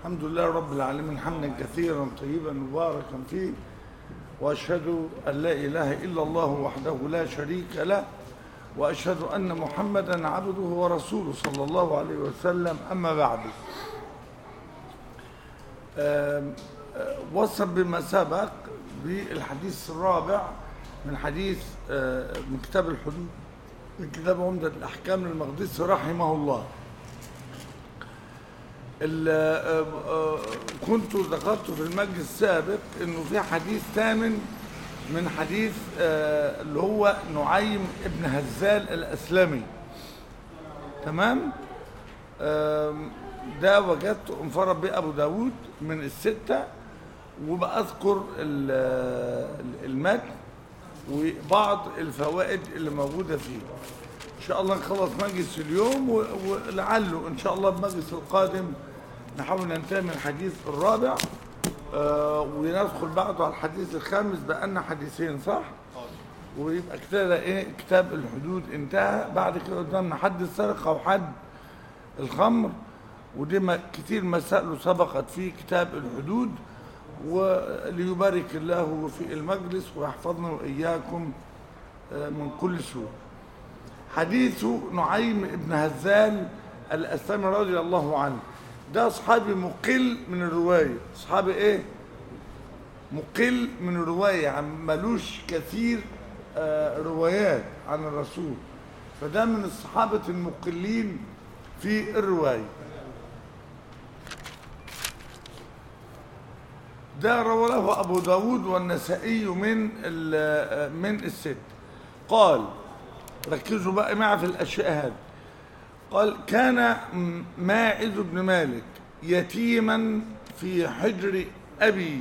الحمد لله رب العالمين حمدا كثيرا طيبا مباركا فيه واشهد ان لا اله الا الله وحده لا شريك له واشهد ان محمدا عبده ورسوله صلى الله عليه وسلم اما بعد آم، آه، وصل بما سبق بالحديث الرابع من حديث آه، من كتاب الحدود من كتاب عمدة الأحكام للمقدسي رحمه الله ال- آه، آه، كنت ذكرت في المجلس السابق انه في حديث ثامن من حديث آه، اللي هو نعيم ابن هزال الاسلمي تمام آم، ده وجدت انفرد به ابو داود من السته وبأذكر ال- المتن وبعض الفوائد اللي موجوده فيه ان شاء الله نخلص مجلس اليوم و- ولعله ان شاء الله المجلس القادم نحاول ننتهي من الحديث الرابع آه وندخل بعده على الحديث الخامس بقالنا حديثين صح؟ ويبقى كده ايه كتاب الحدود انتهى بعد كده قدامنا حد السرقه وحد الخمر ودي ما- كتير مسائل سبقت في كتاب الحدود وليبارك الله في المجلس ويحفظنا واياكم آه، من كل سوء حديث نعيم بن هزال الأسلمي رضي الله عنه ده صحابي مقل من الرواية صحابي ايه مقل من الرواية يعني ملوش كثير آه، روايات عن الرسول فده من الصحابة المقلين في الرواية ده روى له أبو داود والنسائي من ال- من الست قال ركزوا بقى معي في الأشياء هذه قال كان م- ماعز بن مالك يتيما في حجر أبي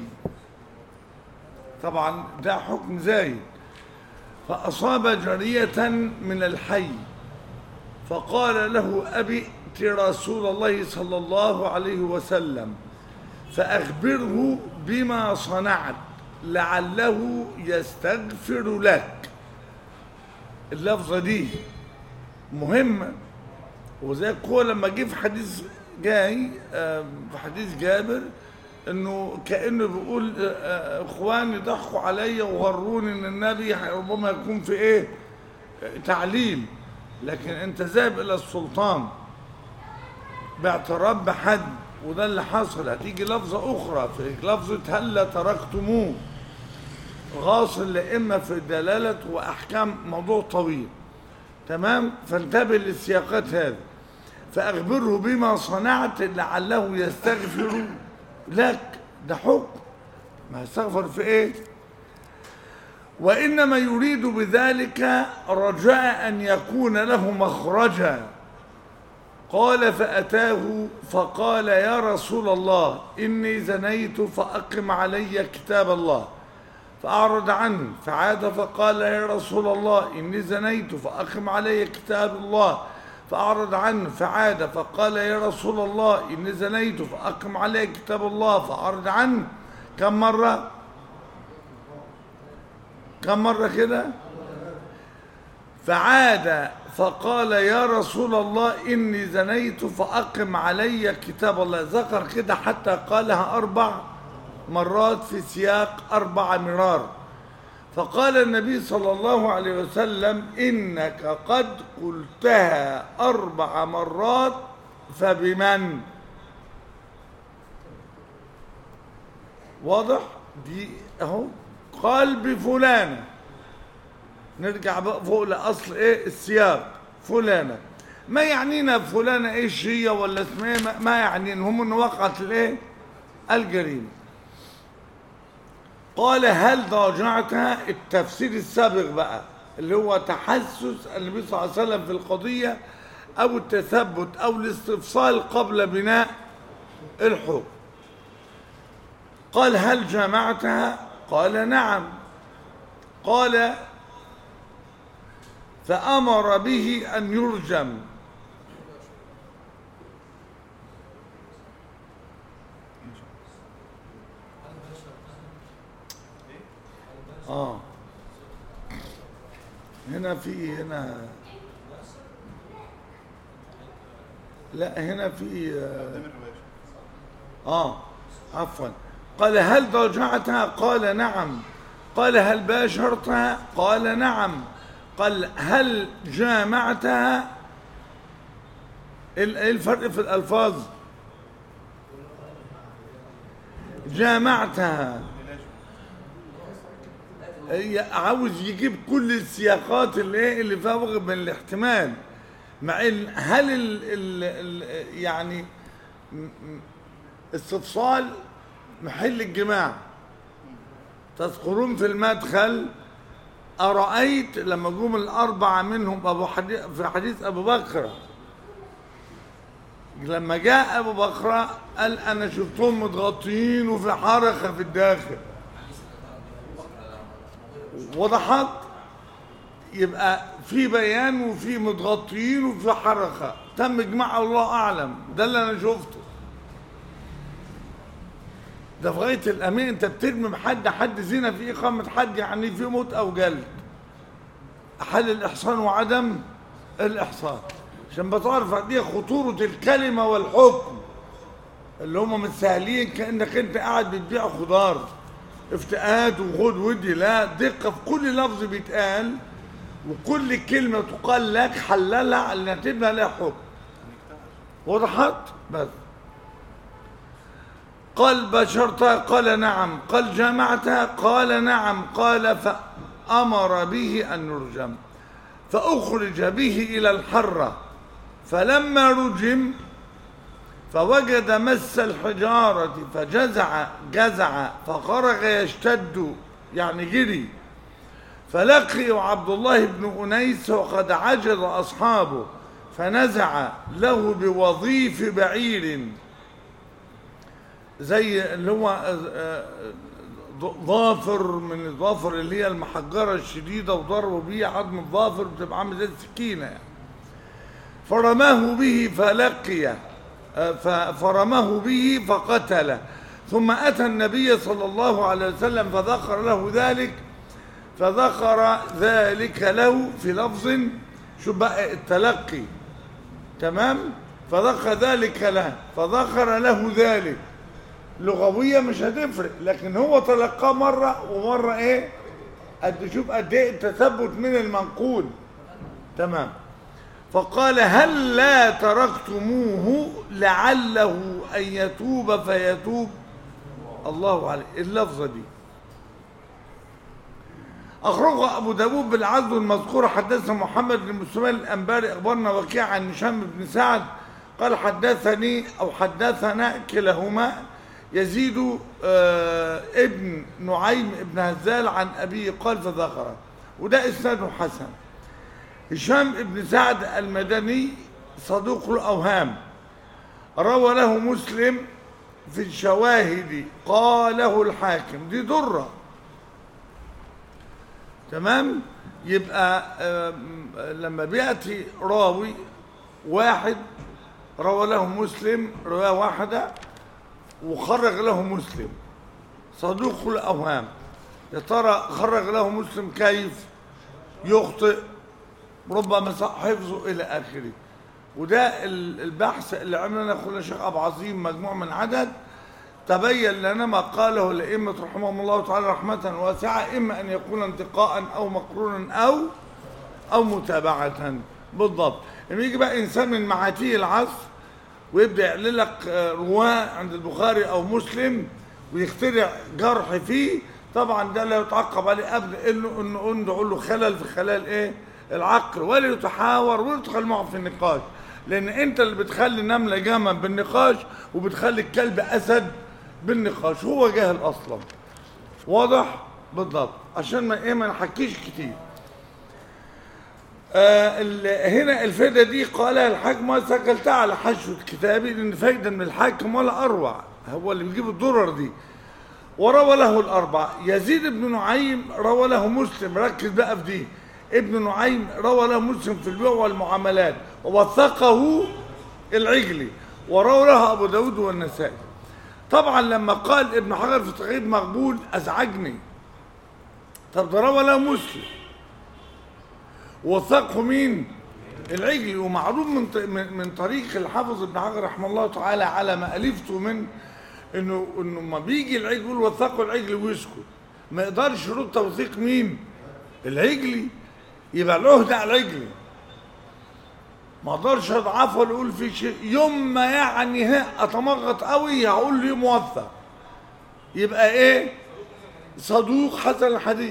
طبعا ده حكم زايد فأصاب جارية من الحي فقال له أبي ائت رسول الله صلى الله عليه وسلم فأخبره بما صنعت لعله يستغفر لك اللفظة دي مهمة وزي هو لما جه في حديث جاي آه، في حديث جابر انه كانه بيقول آه، آه، اخواني ضحكوا عليا وغروني ان النبي ربما يكون في ايه آه، تعليم لكن انت ذاهب الى السلطان باعتراف بحد وده اللي حصل هتيجي لفظه اخرى في لفظه هلا تركتموه غاصل لإما في دلالة وأحكام موضوع طويل تمام فانتبه للسياقات هذه فأخبره بما صنعت لعله يستغفر لك ده حكم ما يستغفر في ايه وإنما يريد بذلك رجاء أن يكون له مخرجا قال فأتاه فقال يا رسول الله إني زنيت فأقم علي كتاب الله فأعرض عنه فعاد فقال يا رسول الله إني زنيت فأقم علي كتاب الله فأعرض عنه فعاد فقال يا رسول الله إني زنيت فأقم علي كتاب الله فأعرض عنه كم مرة كم مرة كده فعاد فقال يا رسول الله إني زنيت فأقم علي كتاب الله ذكر كده حتى قالها أربع مرات في سياق أربع مرار فقال النبي صلى الله عليه وسلم إنك قد قلتها أربع مرات فبمن واضح دي اهو قال بفلانة نرجع بقى فوق لأصل ايه السياق فلانة ما يعنينا فلانة ايش هي ولا اسمها إيه؟ ما- ما يعنينا هم ان وقعت الايه الجريمة قال هل ضاجعتها التفسير السابق بقى اللي هو تحسس النبي صلى الله عليه وسلم في القضية أو التثبت أو الاستفصال قبل بناء الحكم قال هل جمعتها قال نعم قال فأمر به أن يرجم اه هنا في هنا لا هنا في قدام الرواية اه عفوا قال هل ضاجعتها قال نعم قال هل باشرتها قال نعم قال هل جامعتها ال- ايه الفرق في الالفاظ جامعتها هي عاوز يجيب كل السياقات اللي ايه اللي فيها وجه من الاحتمال مع ان هل ال ال ال يعني م- م- استفصال محل الجماع تذكرون في المدخل أرأيت لما جم الأربعة منهم أبو حديث في حديث أبو بكر لما جاء أبو بكر قال أنا شفتهم متغطيين وفي حركة في الداخل وضحت يبقى في بيان وفي متغطيين وفي حركة تم إجماع الله أعلم ده اللي أنا شفته ده في غاية الأمان أنت بترمي بحد حد زنا في إقامة حد يعني في موت أو جلد حل الإحصان وعدم الإحصان عشان بتعرف قد إيه خطورة الكلمة والحكم اللي هم متساهلين كأنك أنت قاعد بتبيع خضار افتئات وخد ودي لا دقة في كل لفظ بيتقال وكل كلمة تقال لك حللها اللي هتبنى لها حكم وضحت بس قال بشرتها قال نعم قال جمعتها قال نعم قال فأمر به أن يرجم فأخرج به إلى الحرة فلما رجم فوجد مس الحجارة فجزع جزع فخرج يشتد يعني جري فلقي عبد الله بن أنيس وقد عجز أصحابه فنزع له بوظيف بعير زي اللي هو آه، آه، ظافر من الظافر اللي هي المحجرة الشديدة وضربوا بيه عظم الظافر بتبقى عامل زي السكينة يعني. فرماه به فلقي آه، ف- فرماه به فقتله ثم أتى النبي صلى الله عليه وسلم فذكر له ذلك فذكر ذلك له في لفظ شو بقى التلقي تمام فذكر ذلك له فذكر له ذلك لغوية مش هتفرق لكن هو تلقاه مرة ومرة ايه قد شوف قد ايه التثبت من المنقول تمام فقال هل لا تركتموه لعله ان يتوب فيتوب الله عليه اللفظة دي أخرجه أبو داود بالعزو المذكور حدثنا محمد بن مسلم الأنباري أخبرنا وكيع عن هشام بن سعد قال حدثني أو حدثنا كلاهما يزيد آه ابن نعيم ابن هزال عن أبيه قال فذكره وده إسناده حسن هشام بن سعد المدني صدوق الأوهام روى له مسلم في الشواهد قاله الحاكم دي ضره تمام يبقى آم، لما بياتي راوي واحد روى له مسلم روايه واحده وخرج له مسلم صدوق الاوهام يا ترى خرج له مسلم كيف يخطئ ربما صح حفظه الى اخره وده ال- البحث اللي عملنا اخونا الشيخ ابو عظيم مجموع من عدد تبين لنا ما قاله الأئمة رحمهم الله تعالى رحمة واسعة إما أن يكون انتقاء أو مقرونا أو أو متابعة بالضبط لما يجي بقى إنسان من معاتيه العصر ويبدأ يعلن لك آه، رواة عند البخاري أو مسلم ويخترع جرح فيه طبعا ده لا يتعقب عليه قبل انه انه ندعو له خلل في خلال ايه العقل ولا يتحاور ولا يدخل معه في النقاش لان انت اللي بتخلي النمله جمل بالنقاش وبتخلي الكلب اسد بالنقاش هو جاهل اصلا واضح بالضبط عشان ما ايه ما نحكيش كتير آه ال- هنا الفائده دي قالها الحاكم وسجلتها على حشوه كتابي لان فايده من الحاكم ولا اروع هو اللي بيجيب الدرر دي وروى له الأربعة يزيد بن نعيم روى له مسلم ركز بقى في دي ابن نعيم روى له مسلم في البيع والمعاملات ووثقه العجلي وروى له أبو داود والنسائي طبعا لما قال ابن حجر في تقريب مقبول أزعجني طب ده روى له مسلم وثقه مين العجلي ومعروف من ط- من من طريق الحافظ ابن حجر رحمه الله تعالى على ما ألفته من انه انه ما بيجي العجل يقول وثقوا العجل ويسكت ما يقدرش يرد توثيق مين العجلي يبقى العهد على العجلي ما اقدرش اضعفه ولا اقول في شيء يوم ما يعني ها اتمغط قوي هقول لي موثق يبقى ايه صدوق حسن الحديث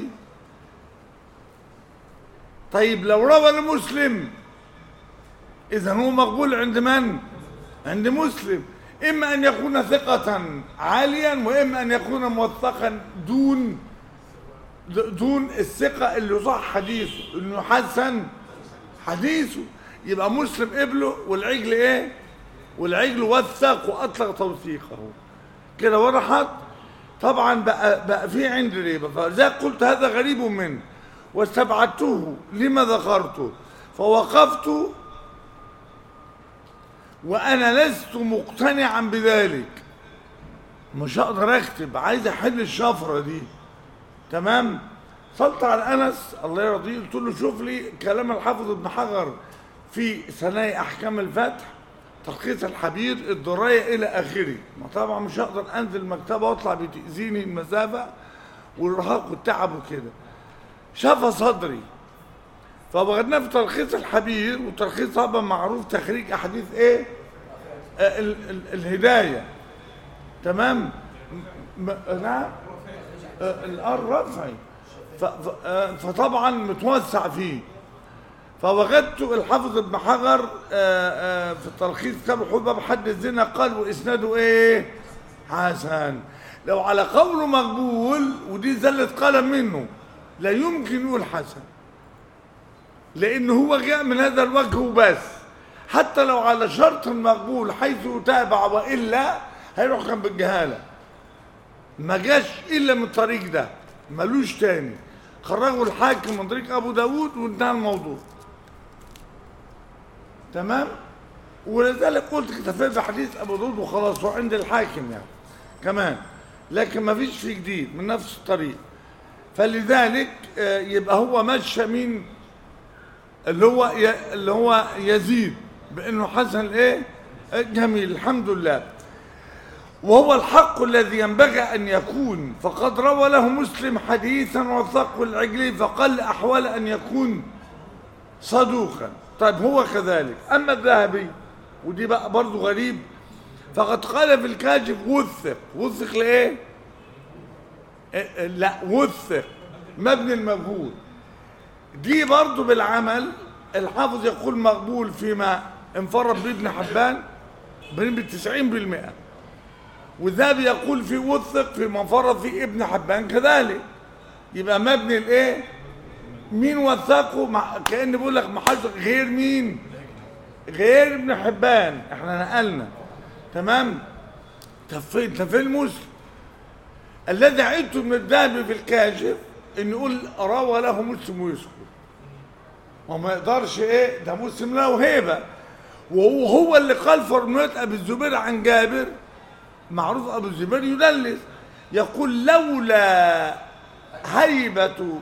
طيب لو روى المسلم اذا هو مقبول عند من عند مسلم اما ان يكون ثقة عاليا واما ان يكون موثقا دون دون الثقة اللي صح حديثه انه حسن حديثه يبقى مسلم قبله والعجل ايه والعجل وثق واطلق توثيقه كده وضحت طبعا بقى بقى في عندي ريبه فلذلك قلت هذا غريب منه واستبعدته لما ذكرته فوقفت وانا لست مقتنعا بذلك مش هقدر اكتب عايز احل الشفره دي تمام صلت على انس الله يرضيه قلت له شوف لي كلام الحافظ ابن حجر في ثنايا احكام الفتح تلخيص الحبير الدرايه الى اخره ما طبعا مش هقدر انزل المكتبه واطلع بتاذيني المسافه والارهاق والتعب وكده شاف صدري فبغدنا في تلخيص الحبير وتلخيص طبعا معروف تخريج احاديث ايه آه ال ال الهدايه تمام م- نعم آه الار رفعي ف- ف- آه، فطبعا متوسع فيه فوجدت الحافظ ابن حجر آه، آه، في التلخيص كتاب الحب حد الزنا قال واسناده ايه حسن لو على قوله مقبول ودي زلة قلم منه لا يمكن يقول حسن لأنه هو جاء من هذا الوجه وبس حتى لو على شرط مقبول حيث يتابع وإلا هيروح كان بالجهالة ما جاش إلا من الطريق ده ملوش تاني خرجوا الحاكم من طريق أبو داود وانتهى الموضوع تمام ولذلك قلت اكتفيت بحديث أبو داود وخلاص هو عند الحاكم يعني كمان لكن ما فيش فيه جديد من نفس الطريق فلذلك آه، يبقى هو مشى مين اللي هو ي- اللي هو يزيد بانه حسن ايه آه، جميل الحمد لله وهو الحق الذي ينبغي ان يكون فقد روى له مسلم حديثا وثق العجلي فقل احوال ان يكون صدوقا طيب هو كذلك اما الذهبي ودي بقى برضه غريب فقد قال في الكاشف وثق وثق لايه إيه، إيه، لا وثق مبني المجهول دي برضه بالعمل الحافظ يقول مقبول فيما انفرد به ابن حبان بنسبة 90% والذهبي يقول في وثق فيما انفرد فيه ابن حبان كذلك يبقى مبني الايه مين وثقه مع كأن بيقول لك محاسب غير مين غير ابن حبان احنا نقلنا تمام طب فين طب فين مسلم الذي عدته من الذهبي في الكاشف ان يقول روى له مسلم ويسكت وما يقدرش ايه ده مسلم له هيبه وهو هو اللي قال في رمية ابي الزبير عن جابر معروف ابو الزبير يدلس يقول لولا هيبة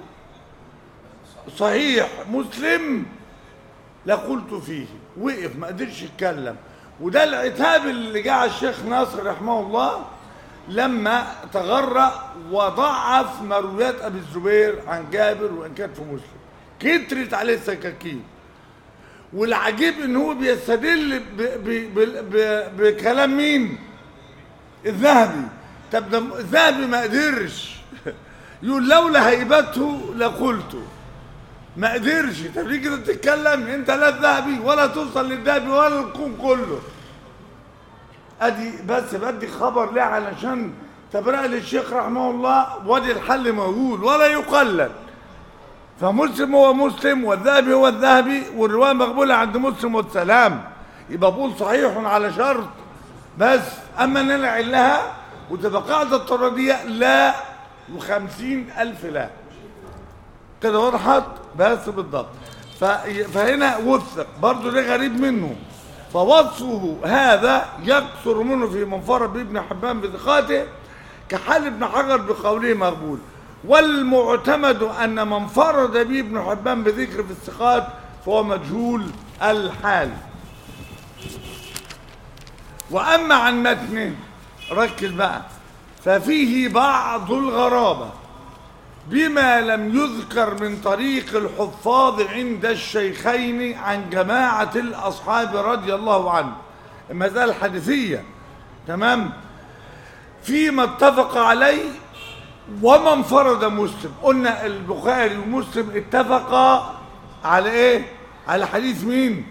صحيح مسلم لقلت فيه وقف ما قدرش يتكلم وده العتاب اللي جه على الشيخ ناصر رحمه الله لما تغرى وضعف مرويات ابي الزبير عن جابر وان كانت في مسلم كترت عليه السكاكين والعجيب ان هو بيستدل ب ب ب ب بكلام مين الذهبي طب ده الذهبي ما قدرش يقول لولا هيبته لقلته ما قدرش طب ليه كده تتكلم انت لا الذهبي ولا توصل للذهبي ولا الكون كله ادي بس بدي خبر ليه علشان تبرأ للشيخ رحمه الله وادي الحل موجود ولا يقلل فمسلم هو مسلم والذهبي هو الذهبي والرواية مقبولة عند مسلم والسلام يبقى بقول صحيح على شرط بس أما أن أنا أعلها وتبقى قاعدة الطردية لا وخمسين ألف لا كده وضحت بس بالضبط ف- فهنا وثق برضو ده غريب منه فوصفه هذا يكثر منه في منفرد بابن حبان بثقاته كحال ابن حجر بقوله مقبول والمعتمد ان من فرد به ابن حبان بذكر في الثقات فهو مجهول الحال واما عن متنه ركز بقى ففيه بعض الغرابة بما لم يذكر من طريق الحفاظ عند الشيخين عن جماعة الأصحاب رضي الله عنه المسألة الحديثية تمام فيما اتفق عليه وما انفرد مسلم قلنا البخاري ومسلم اتفقا على ايه على حديث مين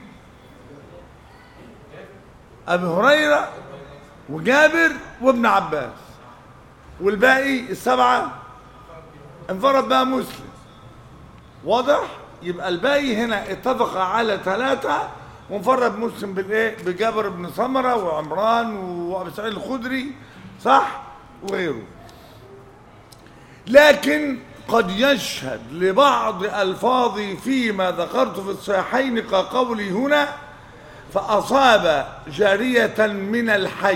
ابي هريره وجابر وابن عباس والباقي السبعه انفرد بقى مسلم واضح يبقى الباقي هنا اتفق على ثلاثه وانفرد مسلم بالايه بجابر بن سمره وعمران وابي سعيد الخدري صح وغيره لكن قد يشهد لبعض ألفاظي فيما ذكرت في الصحيحين كقولي هنا فأصاب جارية من الحي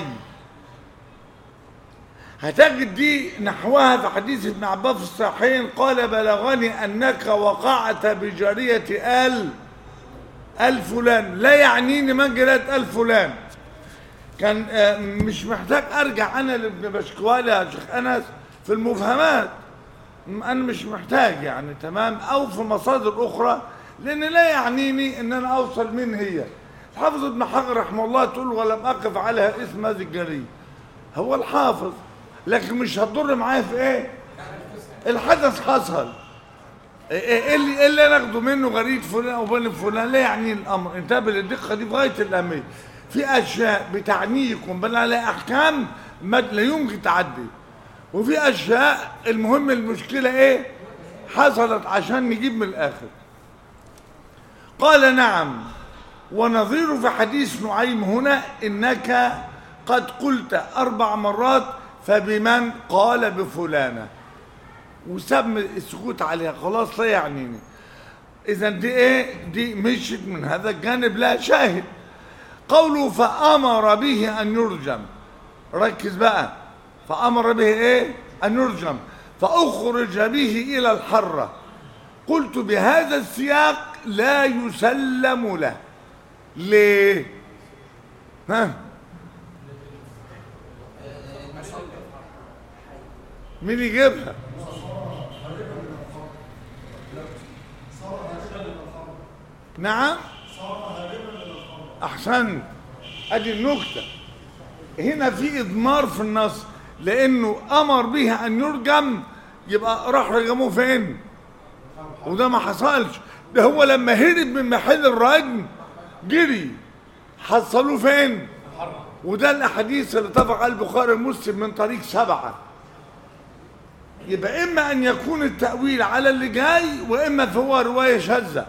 هتجد دي نحوها في حديث ابن عباس في الصحيحين قال بلغني أنك وقعت بجارية آل آل فلان لا يعنيني من جرات آل فلان كان آه، مش محتاج أرجع أنا لابن بشكوالي يا شيخ أنس في المفهمات انا مش محتاج يعني تمام او في مصادر اخرى لان لا يعنيني ان انا اوصل من هي الحافظ ابن حجر رحمه الله تقول ولم اقف عليها اسم هذه الجريمه هو الحافظ لكن مش هتضر معايا في ايه الحدث حصل ايه إيه اللي إيه اللي ناخده منه غريب فلان او بني فلان لا يعني الامر انتبه للدقه دي في غايه الاهميه في اشياء بتعنيكم بل على احكام ما لا يمكن تعدي وفي اشياء المهم المشكله ايه حصلت عشان نجيب من الاخر قال نعم ونظير في حديث نعيم هنا انك قد قلت اربع مرات فبمن قال بفلانه وساب السكوت عليها خلاص لا يعنيني اذا دي ايه دي مشت من هذا الجانب لا شاهد قوله فامر به ان يرجم ركز بقى فأمر به إيه؟ أن يرجم فأخرج به إلى الحرة قلت بهذا السياق لا يسلم له ليه؟ ها؟ مين يجيبها؟ نعم أحسنت أدي النكتة هنا في إضمار في النص لانه امر بها ان يرجم يبقى راح رجموه فين وده ما حصلش ده هو لما هرب من محل الرجم جري حصلوه فين وده الاحاديث اللي اتفق على البخاري ومسلم من طريق سبعه يبقى اما ان يكون التاويل على اللي جاي واما فهو روايه شاذه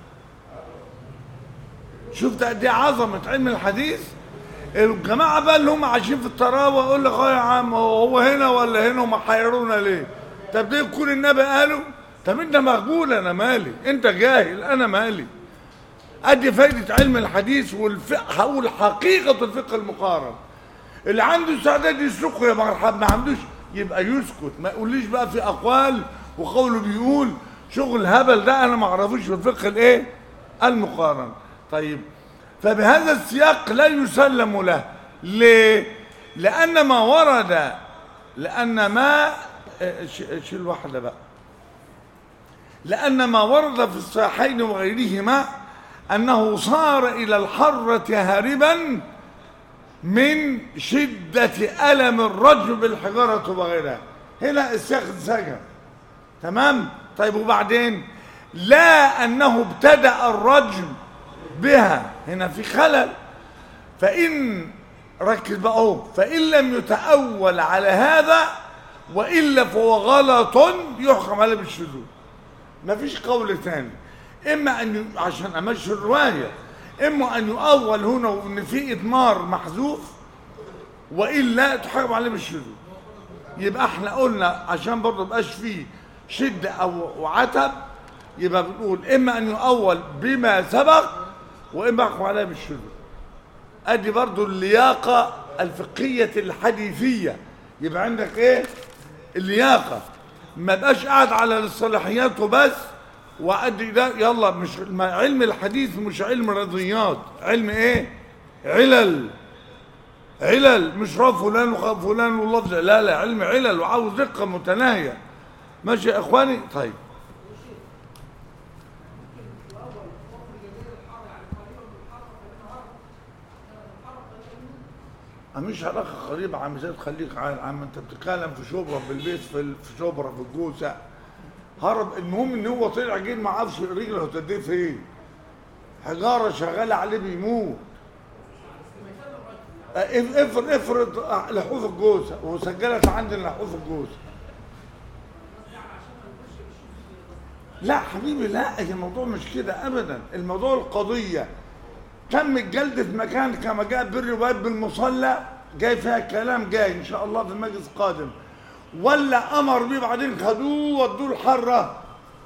شفت قد ايه عظمه علم الحديث الجماعه بقى اللي هم عايشين في الطراوه يقول لك اه يا عم هو هنا ولا هنا هم حيرونا ليه؟ طب ده يكون النبي قاله؟ طب انت مقبول انا مالي؟ انت جاهل انا مالي؟ ادي فايده علم الحديث والفقه هقول حقيقه الفقه المقارن اللي عنده استعداد يسلكه يا مرحبا ما عندوش يبقى يسكت ما يقوليش بقى في اقوال وقوله بيقول شغل هبل ده انا ما اعرفوش في الفقه الايه؟ المقارن طيب فبهذا السياق لا يسلم له ليه لأن ما ورد لأن ما شيل واحدة بقى لأن ما ورد في الصحيحين وغيرهما أنه صار إلى الحرة هاربا من شدة ألم الرجل بالحجارة وغيرها هنا السياق اتسجن تمام طيب وبعدين لا أنه ابتدأ الرجم بها هنا في خلل فإن ركز بقى اهو فإن لم يتأول على هذا وإلا فهو غلط يحكم عليه بالشذوذ مفيش قول ثاني إما أن ي... عشان أمشي الرواية إما أن يؤول هنا وإن في إضمار محذوف وإلا تحكم عليه بالشذوذ يبقى احنا قلنا عشان برضه مبقاش فيه شدة أو عتب يبقى بنقول إما أن يؤول بما سبق وإما يحكم عليه بالشذوذ ادي برضو اللياقة الفقهية الحديثية يبقى عندك ايه اللياقة ما بقاش قاعد على الصلاحيات وبس وادي ده يلا مش علم الحديث مش علم رياضيات علم ايه علل علل مش را فلان وخ فلان واللفظ لا لا علم علل وعاوز دقة متناهية ماشي يا اخواني طيب مش علاقة قريبة عم زيد خليك عام عم انت بتتكلم في شبرا في البيت في ال- في شبرا في الجوسة هرب المهم ان هو طلع جيل ما عرفش رجله هتديه فين حجارة شغالة عليه بيموت اف- افرض افرض لحوف الجوزة وسجلت عندي لحوف الجوزة لا حبيبي لا الموضوع مش كده ابدا الموضوع القضية تم الجلد في مكان كما جاء بالروايات بالمصلى جاي فيها كلام جاي ان شاء الله في المجلس القادم ولا امر بيه بعدين خدوه ودوه الحره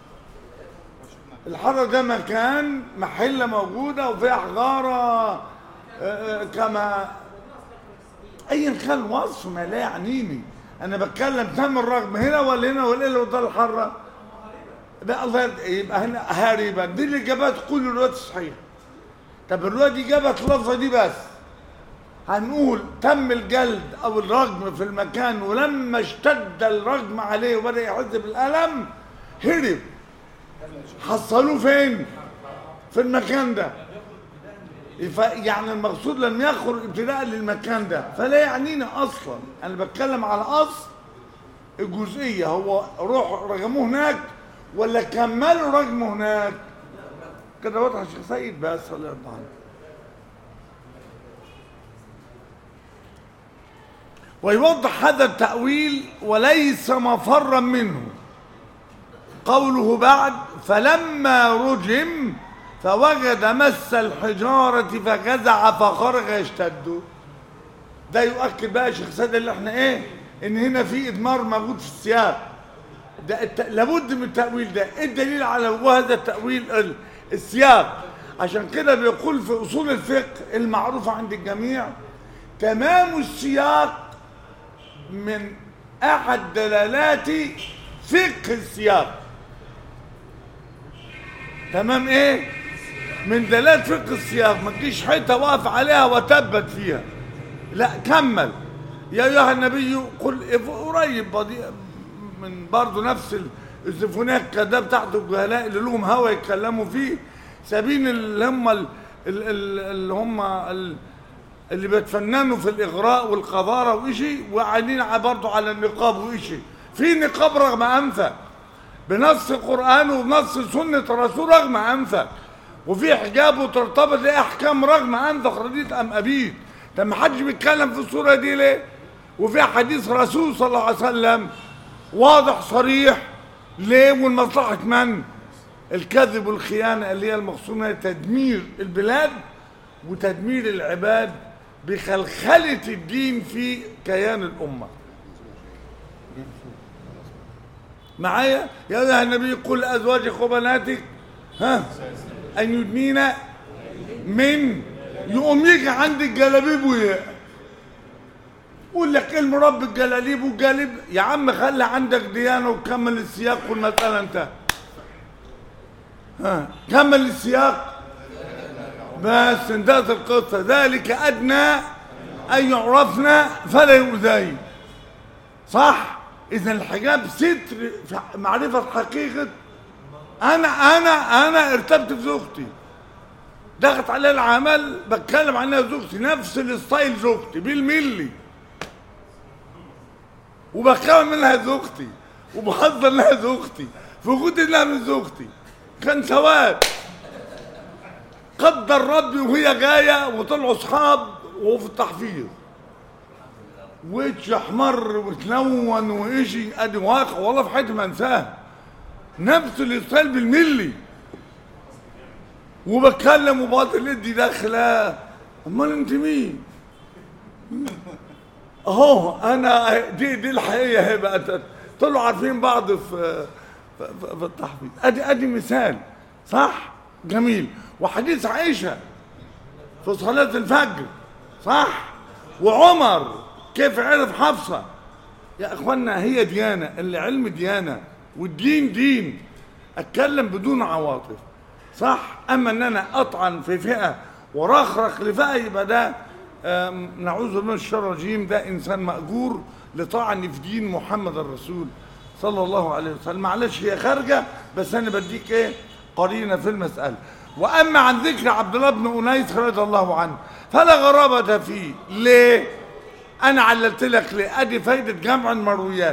الحره ده مكان محله موجوده وفيها حجاره آه، آه، كما ايا كان الوصف ما لا يعنيني انا بتكلم تم الرغم هنا ولا هنا ولا اللي قدام الحره ده الله يرضى- يبقى هنا هاربا دي الاجابات كل الروايات الصحيحه طب الروايه دي جابت اللفظه دي بس هنقول تم الجلد او الرجم في المكان ولما اشتد الرجم عليه وبدا يحس بالالم هرب حصلوه فين في المكان ده ف- يعني المقصود لم يخرج ابتداء للمكان ده فلا يعنيني اصلا انا بتكلم على اصل الجزئيه هو روح رجموه هناك ولا كملوا رجمه هناك كده واضح يا شيخ سيد بس الله يرضى عنك ويوضح هذا التأويل وليس مفرا منه قوله بعد فلما رجم فوجد مس الحجارة فجزع فخرج يشتد ده يؤكد بقى يا شيخ سيد اللي احنا ايه ان هنا في ادمار موجود في السياق ده الت... لابد من التأويل ده ايه الدليل على وجود هذا التأويل ال... السياق عشان كده بيقول في اصول الفقه المعروفة عند الجميع تمام السياق من احد دلالات فقه السياق تمام ايه من دلالات فقه السياق ما تجيش حته واقف عليها وتبت فيها لا كمل يا ايها النبي قل قريب بضيع من برضه نفس ال- السيمفونيه الكذاب بتاعت الجهلاء اللي لهم هوا يتكلموا فيه سابين اللي هم ال- ال- ال- اللي هم ال- اللي بيتفننوا في الاغراء والقذاره وإشي وقاعدين ع- برضه على النقاب وإشي في نقاب رغم انفك بنص القران وبنص سنه الرسول رغم انفك وفي حجاب وترتبط ليه احكام رغم انفك رضيت ام ابيت طب ما حدش بيتكلم في الصوره دي ليه وفي حديث رسول صلى الله عليه وسلم واضح صريح ليه والمصلحه من الكذب والخيانه اللي هي المقصود منها تدمير البلاد وتدمير العباد بخلخله الدين في كيان الامه معايا يا ايها النبي قل لازواجك وبناتك ها ان يدنين من يقوم يجي عند الجلابيب ويقع يقول لك ايه المربي الجلاليب والجالب يا عم خلي عندك ديانه وكمل السياق والمساله انتهت ها كمل السياق بس انتهت القصه ذلك ادنى ان يعرفنا فلا يؤذين صح اذا الحجاب ستر في معرفه حقيقه انا انا انا ارتبت في زوجتي دخلت عليها العمل بتكلم عنها زوجتي نفس الستايل زوجتي بالملي وبكون منها زوجتي وبحضر لها زوجتي في وجود انها من زوجتي كان سواد قدر ربي وهي جايه وطلعوا اصحاب وهو في التحفيظ وجه احمر وتلون وإشي ادي واقع والله في حياتي ما انساه نفس الستايل بالملي وبتكلم وباطل ايدي داخله امال انت مين؟ اهو انا دي دي الحقيقه هي بقى طلعوا عارفين بعض في في, في التحفيظ ادي ادي مثال صح؟ جميل وحديث عائشه في صلاه الفجر صح؟ وعمر كيف عرف حفصه يا اخوانا هي ديانه اللي علم ديانه والدين دين اتكلم بدون عواطف صح اما ان انا اطعن في فئه ورخرخ لفئه يبقى ده آم، نعوذ بالله من الشر الرجيم ده انسان ماجور لطعن في دين محمد الرسول صلى الله عليه وسلم معلش هي خارجه بس انا بديك ايه قرينه في المساله واما عن ذكر عبد الله بن انيس رضي الله عنه فلا غرابه فيه ليه انا عللت لك ليه ادي فايده جمع المرويات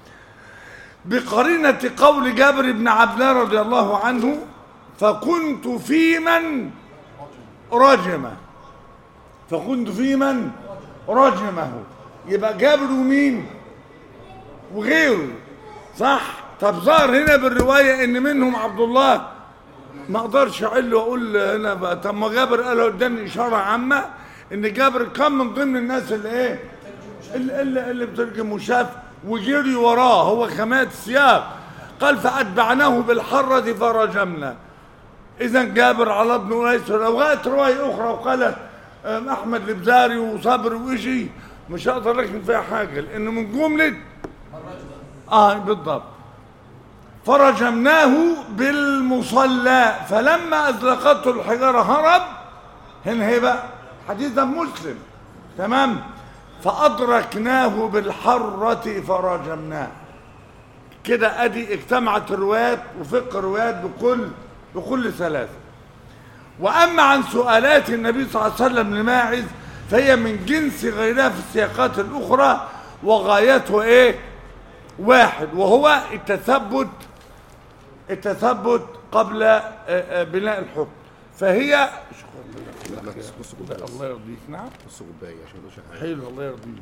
بقرينه قول جابر بن عبد الله رضي الله عنه فكنت في من رجمه فكنت في من رجمه يبقى جابر ومين وغيره صح طب ظهر هنا بالروايه ان منهم عبد الله ما اقدرش اعل واقول هنا بقى طب ما جابر قال قدامي اشاره عامه ان جابر كان من ضمن الناس اللي ايه اللي, اللي, اللي بترجم وشاف وجري وراه هو كمات سياق قال فاتبعناه بالحره فرجمنا اذا جابر على ابن انيس وغاية روايه اخرى وقالت آم، احمد البزاري وصبر وشي مش هقدر لكن فيها حاجه لانه من جمله اه بالضبط فرجمناه بالمصلى فلما ازلقته الحجاره هرب هنا هي بقى حديث ده مسلم تمام فادركناه بالحره فرجمناه كده ادي اجتمعت الروايات وفقه الروايات بكل بكل سلاسه واما عن سؤالات النبي صلى الله عليه وسلم لماعز فهي من جنس غيرها في السياقات الاخرى وغايته ايه واحد وهو التثبت التثبت قبل آه، آه، بناء الحكم فهي نص كوبايه الله يرضيك نعم نص كوبايه عشان ما يقولش حاجه حلو الله يرضيك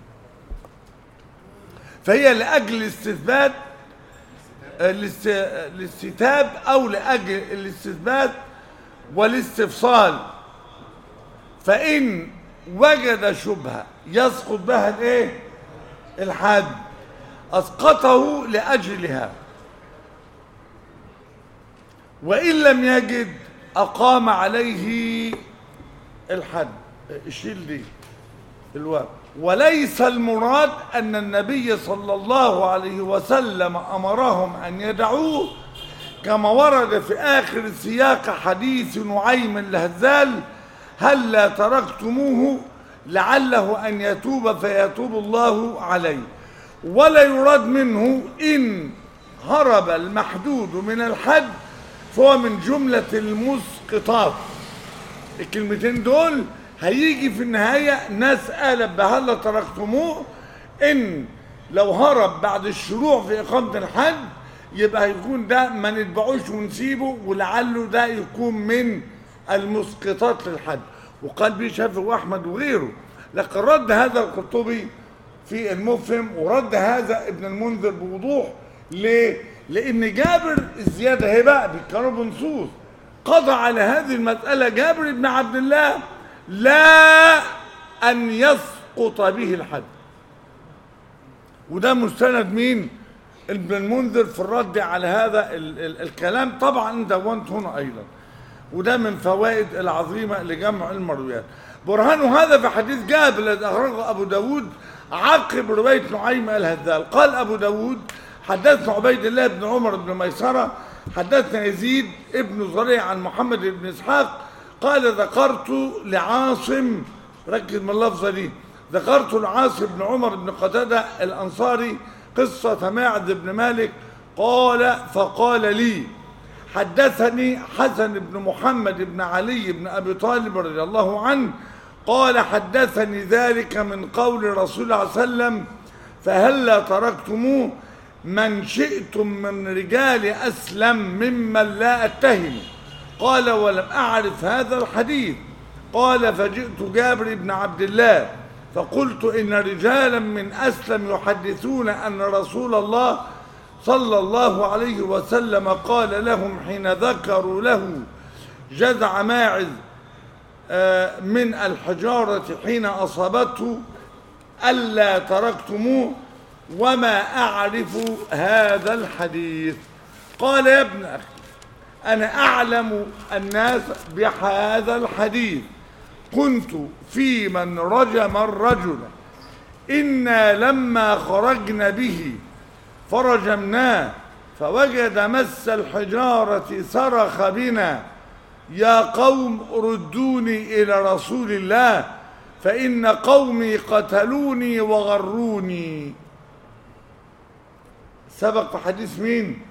فهي لاجل الاستثبات الاست- الاستتاب او لاجل الاستثبات والاستفصال فان وجد شبهه يسقط بها الايه الحد اسقطه لاجلها وان لم يجد اقام عليه الحد شيل دي الواو وليس المراد أن النبي صلى الله عليه وسلم أمرهم أن يدعوه كما ورد في آخر سياق حديث نعيم الهزال هلا تركتموه لعله أن يتوب فيتوب الله عليه ولا يراد منه إن هرب المحدود من الحد فهو من جملة المسقطات الكلمتين دول هيجي في النهاية ناس قالت بهلا تركتموه إن لو هرب بعد الشروع في إقامة الحد يبقى هيكون ده ما نتبعوش ونسيبه ولعله ده يكون من المسقطات للحد وقال به شافعي وأحمد وغيره لكن رد هذا القرطبي في المفهم ورد هذا ابن المنذر بوضوح ليه؟ لأن جابر الزيادة هي بقى بيتكلموا بنصوص قضى على هذه المسألة جابر بن عبد الله لا أن يسقط به الحد وده مستند مين ابن المنذر في الرد على هذا ال ال الكلام طبعا دونت هنا أيضا وده من فوائد العظيمة لجمع المرويات برهان هذا في حديث جابر الذي أخرجه أبو داود عقب رواية نعيم الهذال قال أبو داود حدثنا عبيد الله بن عمر بن ميسرة حدثنا يزيد ابن زريع عن محمد بن إسحاق قال ذكرت لعاصم ركز من اللفظة دي ذكرت لعاصم بن عمر بن قتادة الأنصاري قصة ماعز بن مالك قال فقال لي حدثني حسن بن محمد بن علي بن أبي طالب رضي الله عنه قال حدثني ذلك من قول رسول الله صلى الله عليه وسلم فهلا تركتموه من شئتم من رجال أسلم ممن لا أتهم قال ولم أعرف هذا الحديث قال فجئت جابر بن عبد الله فقلت إن رجالا من أسلم يحدثون أن رسول الله صلى الله عليه وسلم قال لهم حين ذكروا له جذع ماعز آه، من الحجارة حين أصابته ألا تركتموه وما أعرف هذا الحديث قال يا ابن أخي أنا أعلم الناس بهذا الحديث كنت في من رجم الرجل إنا لما خرجنا به فرجمناه فوجد مس الحجارة صرخ بنا يا قوم ردوني إلى رسول الله فإن قومي قتلوني وغروني سبق في حديث مين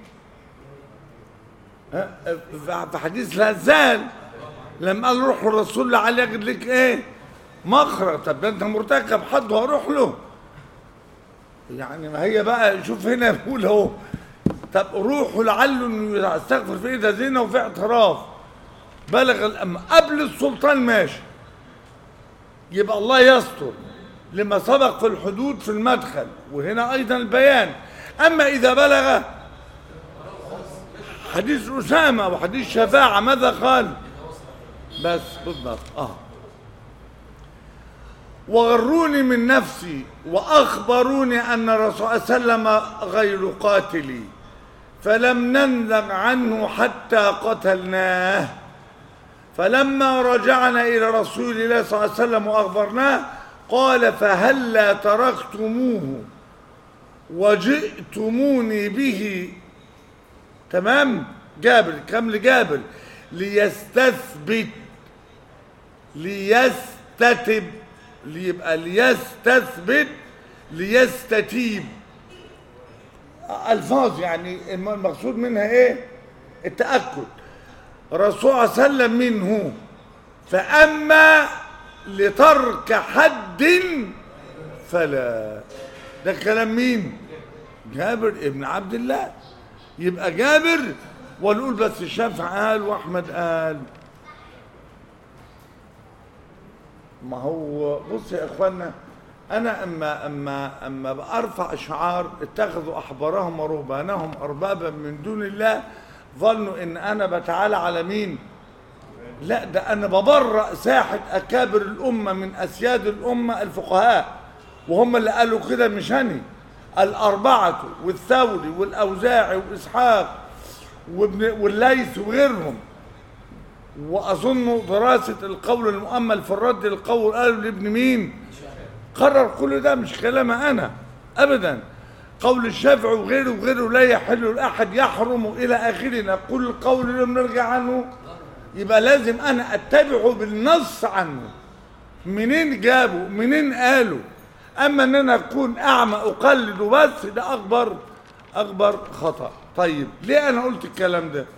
ها؟ في حديث الهزال لما قال روح الرسول اللي عليه يجد لك ايه مخرج طب ده انت مرتكب حد هروح له يعني ما هي بقى شوف هنا بيقول اهو طب روحوا لعله انه يستغفر في ايه ده زنا وفي اعتراف بلغ الأم قبل السلطان ماشي يبقى الله يستر لما سبق في الحدود في المدخل وهنا ايضا البيان اما اذا بلغ حديث اسامه وحديث شفاعه ماذا قال بس بالضبط اه وغروني من نفسي واخبروني ان الرسول صلى الله عليه وسلم غير قاتلي فلم نندم عنه حتى قتلناه فلما رجعنا إلى رسول الله صلى الله عليه وسلم وأخبرناه قال فهلا تركتموه وجئتموني به تمام جابر كم لجابر ليستثبت ليستتب ليبقى ليستثبت ليستتيب الفاظ يعني المقصود منها ايه التاكد الرسول صلى الله عليه وسلم منه فاما لترك حد فلا ده كلام مين جابر ابن عبد الله يبقى جابر ونقول بس الشافعي قال واحمد قال ما هو بص يا اخوانا انا اما اما اما بارفع شعار اتخذوا احبارهم ورهبانهم اربابا من دون الله ظنوا ان انا بتعالى على مين لا ده انا ببرأ ساحة اكابر الامة من اسياد الامة الفقهاء وهم اللي قالوا كده مش هني الاربعة والثوري والاوزاعي واسحاق وابن والليث وغيرهم واظن دراسة القول المؤمل في الرد القول قالوا لابن مين قرر كل ده مش كلامي انا ابدا قول الشافعي وغيره وغيره لا يحل لاحد يحرم الى اخره نقول القول اللي نرجع عنه يبقى لازم انا اتبعه بالنص عنه منين جابوا منين قالوا اما ان انا اكون اعمى اقلد وبس ده اكبر اكبر خطا طيب ليه انا قلت الكلام ده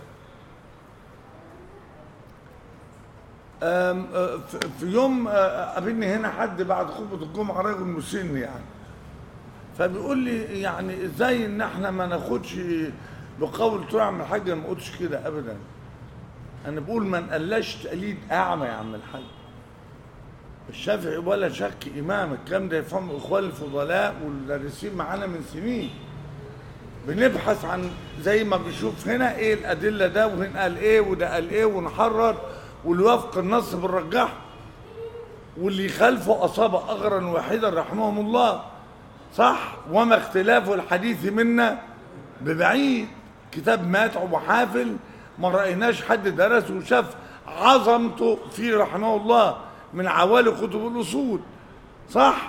أم، أه، في- في يوم أه، قابلني هنا حد بعد خطبه الجمعه راجل مسن يعني فبيقول لي يعني ازاي ان احنا ما ناخدش بقول قلت له يا عم الحاج أنا ما قلتش كده ابدا انا بقول ما نقلاش تقليد اعمى يا عم الحاج الشافعي ولا شك امام الكلام ده يفهم اخوان الفضلاء والدارسين معانا من سنين بنبحث عن زي ما بنشوف هنا ايه الادله ده وهنا قال ايه وده قال ايه ونحرر واللي يوافق النص بنرجحه واللي يخالفه اصاب اغرا واحدا رحمهم الله صح وما اختلاف الحديث منا ببعيد كتاب ماتع وحافل ما رأيناش حد درسه وشاف عظمته فيه رحمه الله من عوالي كتب الأصول صح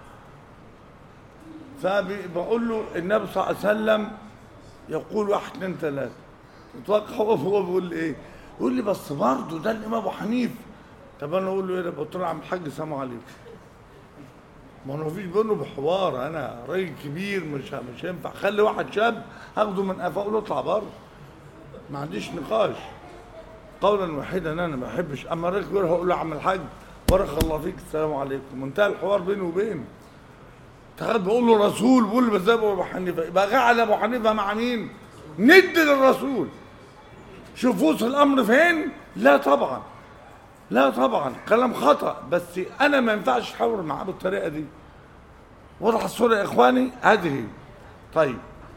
فبقول له النبي صلى الله عليه وسلم يقول واحد اثنين ثلاثة اتوقع هو هو بيقول لي ايه يقول لي بس برضه ده الامام ابو حنيفه طب انا اقول له ايه ده قلت له يا عم الحاج سلام عليكم ما هو مفيش بينه بحوار انا راجل كبير مش مش هينفع خلي واحد شاب هاخده من قفاه اقول له اطلع بره ما عنديش نقاش قولا واحدا انا ما بحبش اما راجل كبير هقول له يا عم الحاج بارك الله فيك السلام عليكم منتهى الحوار بيني وبينه تخيل بقول له رسول بقول له بس ده ابو حنيفه يبقى قاعد ابو حنيفه مع مين؟ ند للرسول شوف وصل الامر فين؟ لا طبعا لا طبعا كلام خطا بس انا ما ينفعش احاور معاه بالطريقه دي واضح الصوره يا اخواني هذه طيب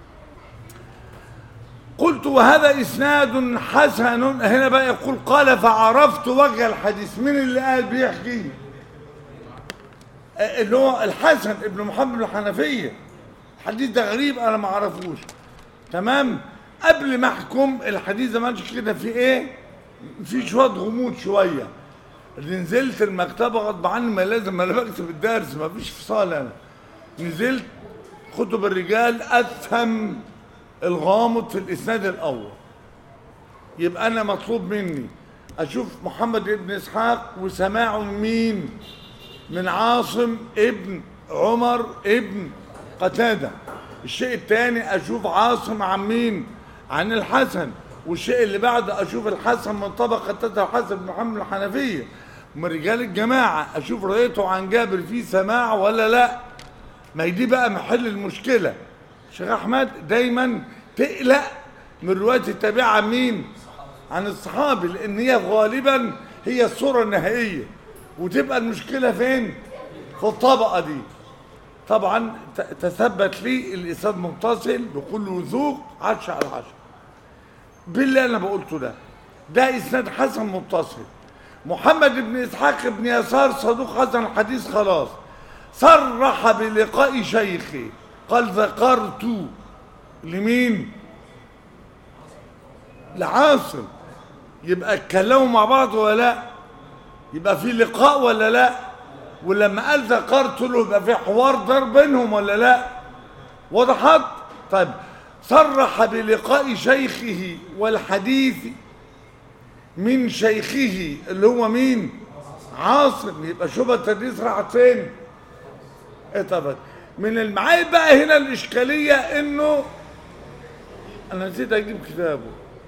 قلت وهذا اسناد حسن هنا بقى يقول قال فعرفت وجه الحديث مين اللي قال بيحكي آه، اللي هو الحسن ابن محمد بن الحنفيه الحديث ده غريب انا ما اعرفوش تمام قبل ما احكم الحديث ده ماشي كده في ايه في شويه غموض شويه اللي نزلت المكتبه غصب عني ما لازم انا بكتب الدرس ما فيش فصال انا نزلت كتب الرجال افهم الغامض في الاسناد الاول يبقى انا مطلوب مني اشوف محمد بن اسحاق وسماعه من مين من عاصم ابن عمر ابن قتادة الشيء الثاني أشوف عاصم عن مين عن الحسن والشيء اللي بعده أشوف الحسن من طبقة تتر الحسن بن محمد الحنفية من رجال الجماعة أشوف رؤيته عن جابر فيه سماع ولا لا ما هي دي بقى محل المشكلة شيخ أحمد دايما تقلق من رواية التابعة عن مين عن الصحابي لأن هي غالبا هي الصورة النهائية وتبقى المشكلة فين في الطبقة دي طبعا ت- تثبت لي الإسناد متصل بكل وثوق عشرة على عشرة باللي أنا بقولته ده ده إسناد حسن متصل محمد بن إسحاق بن يسار صدوق حسن الحديث خلاص صرح بلقاء شيخي قال ذكرت لمين لعاصم يبقى اتكلموا مع بعض ولا لا يبقى في لقاء ولا لا ولما قال ذكرت له يبقى في حوار دار بينهم ولا لا وضحت طيب صرح بلقاء شيخه والحديث من شيخه اللي هو مين عاصم يبقى شبهه التدريس راحت فين اتفق من المعايب بقى هنا الاشكاليه انه انا نسيت اجيب كتابه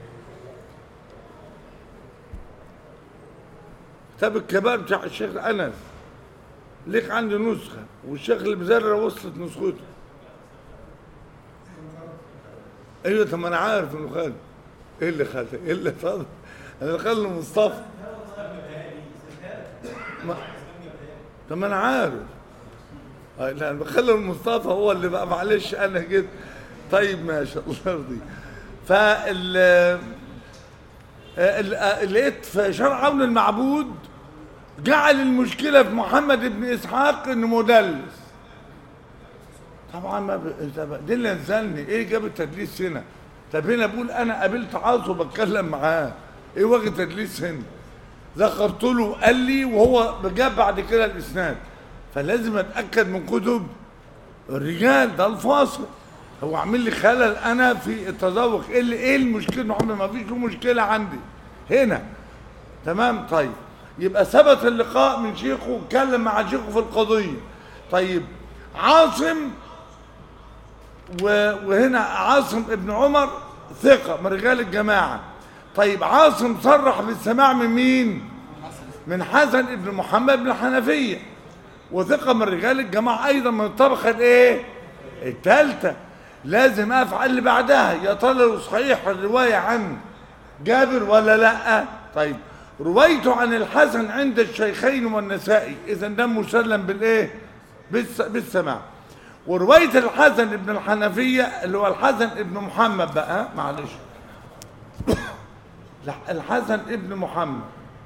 كتاب الكبار بتاع الشيخ انس ليك عندي نسخه والشيخ المزرع وصلت نسخته ايوه طب ما انا عارف انه خد ايه اللي خد ايه اللي فضل انا اللي خلي مصطفى ما- طب ما انا عارف آه، لا انا بخلي المصطفى هو اللي بقى معلش انا جيت طيب ماشي الله يرضيك فال آه، ال- آه، لقيت في شرع عون المعبود جعل المشكله في محمد بن اسحاق انه مدلس طبعا ما ب... طب دي اللي نزلني ايه جاب التدليس هنا طب هنا بقول انا قابلت عاصم وبتكلم معاه ايه وجه تدليس هنا ذكرت له قال لي وهو جاب بعد كده الاسناد فلازم اتاكد من كتب الرجال ده الفاصل هو عامل لي خلل انا في التذوق ايه اللي ايه المشكله محمد ما فيش له مشكله عندي هنا تمام طيب يبقى ثبت اللقاء من شيخه واتكلم مع شيخه في القضيه طيب عاصم و- وهنا عاصم ابن عمر ثقة من رجال الجماعة طيب عاصم صرح بالسماع من مين من حسن ابن محمد بن الحنفية وثقة من رجال الجماعة أيضا من الطبقة الإيه الثالثة لازم أفعل اللي بعدها يا ترى لو صحيح الرواية عن جابر ولا لا طيب روايته عن الحسن عند الشيخين والنسائي إذا ده مسلم بالإيه بالس- بالسماع ورواية الحسن ابن الحنفية اللي هو الحسن ابن محمد بقى ها؟ معلش الحسن ابن محمد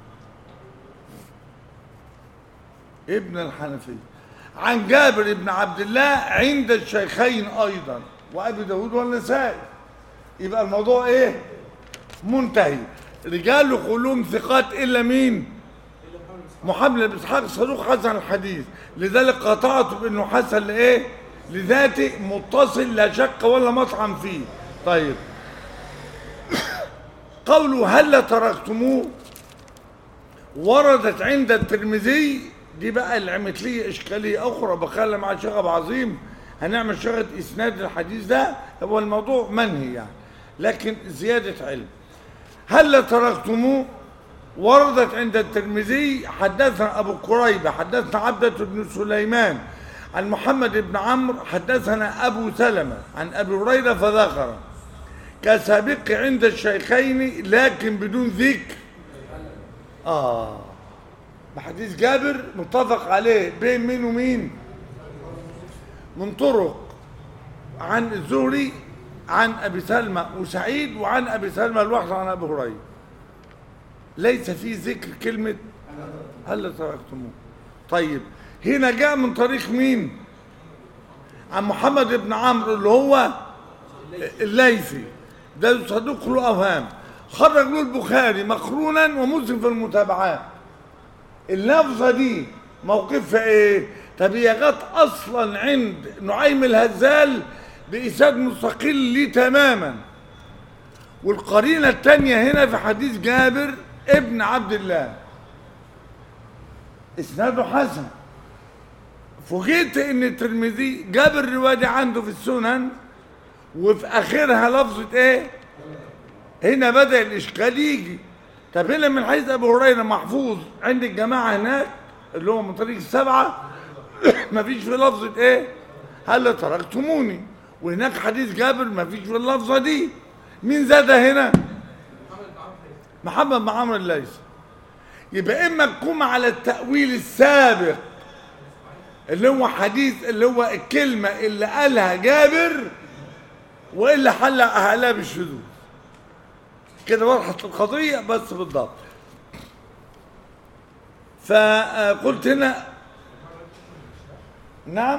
ابن الحنفية عن جابر ابن عبد الله عند الشيخين أيضا وأبي داود والنسائي يبقى الموضوع إيه منتهي رجال كلهم ثقات إلا مين محمد بن اسحاق صدوق حسن الحديث لذلك قطعت بانه حسن لايه لذاته متصل لا شك ولا مطعم فيه طيب قوله هل تركتموه وردت عند الترمذي دي بقى اللي عملت لي اشكاليه اخرى بخلي مع شيخ ابو عظيم هنعمل شغله اسناد الحديث ده هو الموضوع منهي يعني لكن زياده علم هل تركتموه وردت عند الترمذي حدثنا أبو قريبة حدثنا عبدة بن سليمان عن محمد بن عمرو حدثنا أبو سلمة عن أبي هريرة فذكر كسابق عند الشيخين لكن بدون ذكر آه بحديث جابر متفق عليه بين مين ومين من طرق عن الزهري عن أبي سلمة وسعيد وعن أبي سلمة لوحده عن أبي هريرة ليس في ذكر كلمة هل تركتموه طيب هنا جاء من طريق مين عن محمد بن عمرو اللي هو الليثي ده صدوق له أوهام خرج له البخاري مقرونا ومسلم في المتابعات اللفظة دي موقفها ايه طب هي جت اصلا عند نعيم الهزال بإسناد مستقل ليه تماما والقرينة التانية هنا في حديث جابر ابن عبد الله اسناده حسن فوجئت ان الترمذي جاب الروايه دي عنده في السنن وفي اخرها لفظه ايه هنا بدا الاشكال يجي طب هنا من حيث ابو هريره محفوظ عند الجماعه هناك اللي هو من طريق السبعه مفيش في لفظه ايه هل تركتموني وهناك حديث جابر مفيش في اللفظه دي مين زاد هنا محمد بن عمرو الليثي يبقى اما تقوم على التاويل السابق اللي هو حديث اللي هو الكلمه اللي قالها جابر والا حل اهلها بالشذوذ كده وضحت القضيه بس بالضبط فقلت هنا نعم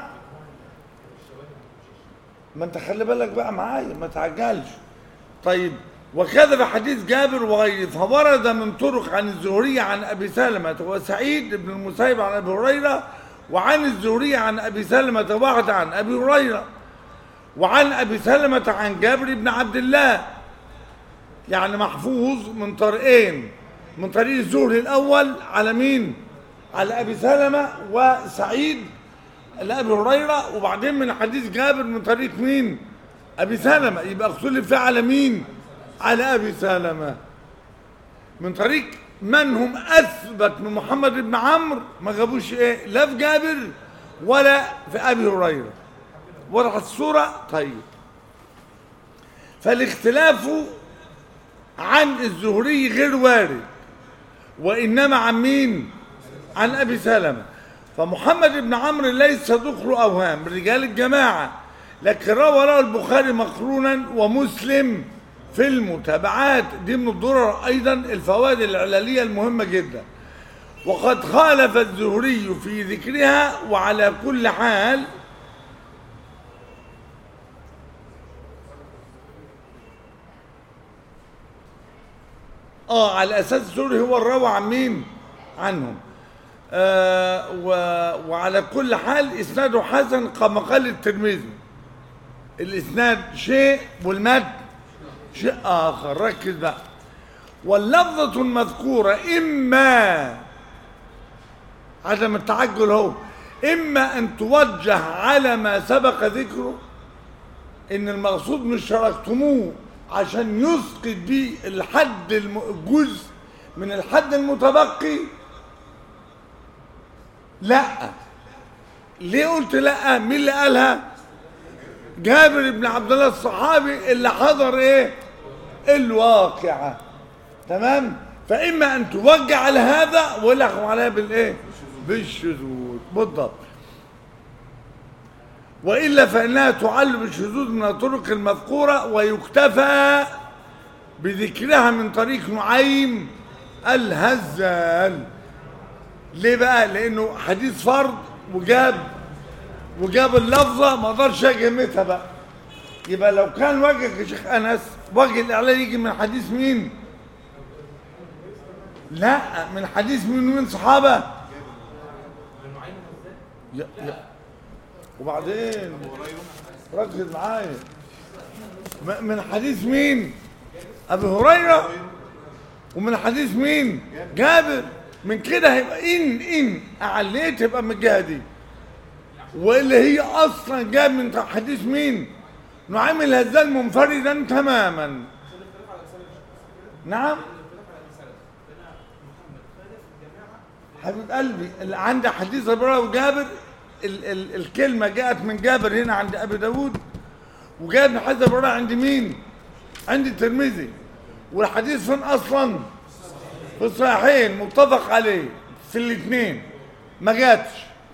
ما انت خلي بالك بقى معايا ما تعجلش طيب وكذا في حديث جابر وغيره فورد من طرق عن الزهري عن ابي سلمه وسعيد بن المسيب عن ابي هريره وعن الزهري عن ابي سلمه واحد عن ابي هريره وعن ابي سلمه عن جابر بن عبد الله يعني محفوظ من طريقين من طريق الزهري الاول على مين على ابي سلمه وسعيد لابي هريره وبعدين من حديث جابر من طريق مين ابي سلمه يبقى اختلف فيه على مين على ابي سلمه من طريق من هم اثبت من محمد بن عمرو ما جابوش ايه لا في جابر ولا في ابي هريره وضحت الصوره طيب فالاختلاف عن الزهري غير وارد وانما عن مين عن ابي سلمه فمحمد بن عمرو ليس ذكر اوهام رجال الجماعه لكن روى له البخاري مقرونا ومسلم في المتابعات دي من الضرر ايضا الفوائد العلاليه المهمه جدا وقد خالف الزهري في ذكرها وعلى كل حال اه على اساس الزهري هو الروى عن مين عنهم آه و... وعلى كل حال اسناده حسن كما قال الترمذي الاسناد شيء والمد شيء اخر ركز بقى واللفظة المذكورة إما عدم التعجل هو إما أن توجه على ما سبق ذكره إن المقصود مش شاركتموه عشان يسقط بيه الحد الم... الجزء من الحد المتبقي لا ليه قلت لا مين اللي قالها جابر بن عبد الله الصحابي اللي حضر ايه الواقعة تمام فإما أن توجع على هذا ولا يحكم عليها بالإيه بالشذوذ بالضبط وإلا فإنها تعل بالشذوذ من الطرق المذكورة ويكتفى بذكرها من طريق نعيم الهزال ليه بقى لأنه حديث فرض وجاب وجاب اللفظة ما اقدرش اجمتها بقى يبقى لو كان وجهك يا شيخ انس وجه الاعلان يجي من حديث مين لا من حديث مين ومين صحابه يا يا وبعدين ركز معايا م- من حديث مين ابي هريره ومن حديث مين جابر من كده هيبقى ان ان اعليت يبقى من الجهه دي واللي هي اصلا جاب من حديث مين نعيم الهزال منفردا تماما نعم حبيب قلبي اللي عندي حديث ابراهيم وجابر ال ال الكلمه جاءت من جابر هنا عند ابي داود وجاءت من حديث ابراهيم عند مين عند الترمذي والحديث فين اصلا في الصحيحين متفق عليه في الاثنين ما جاتش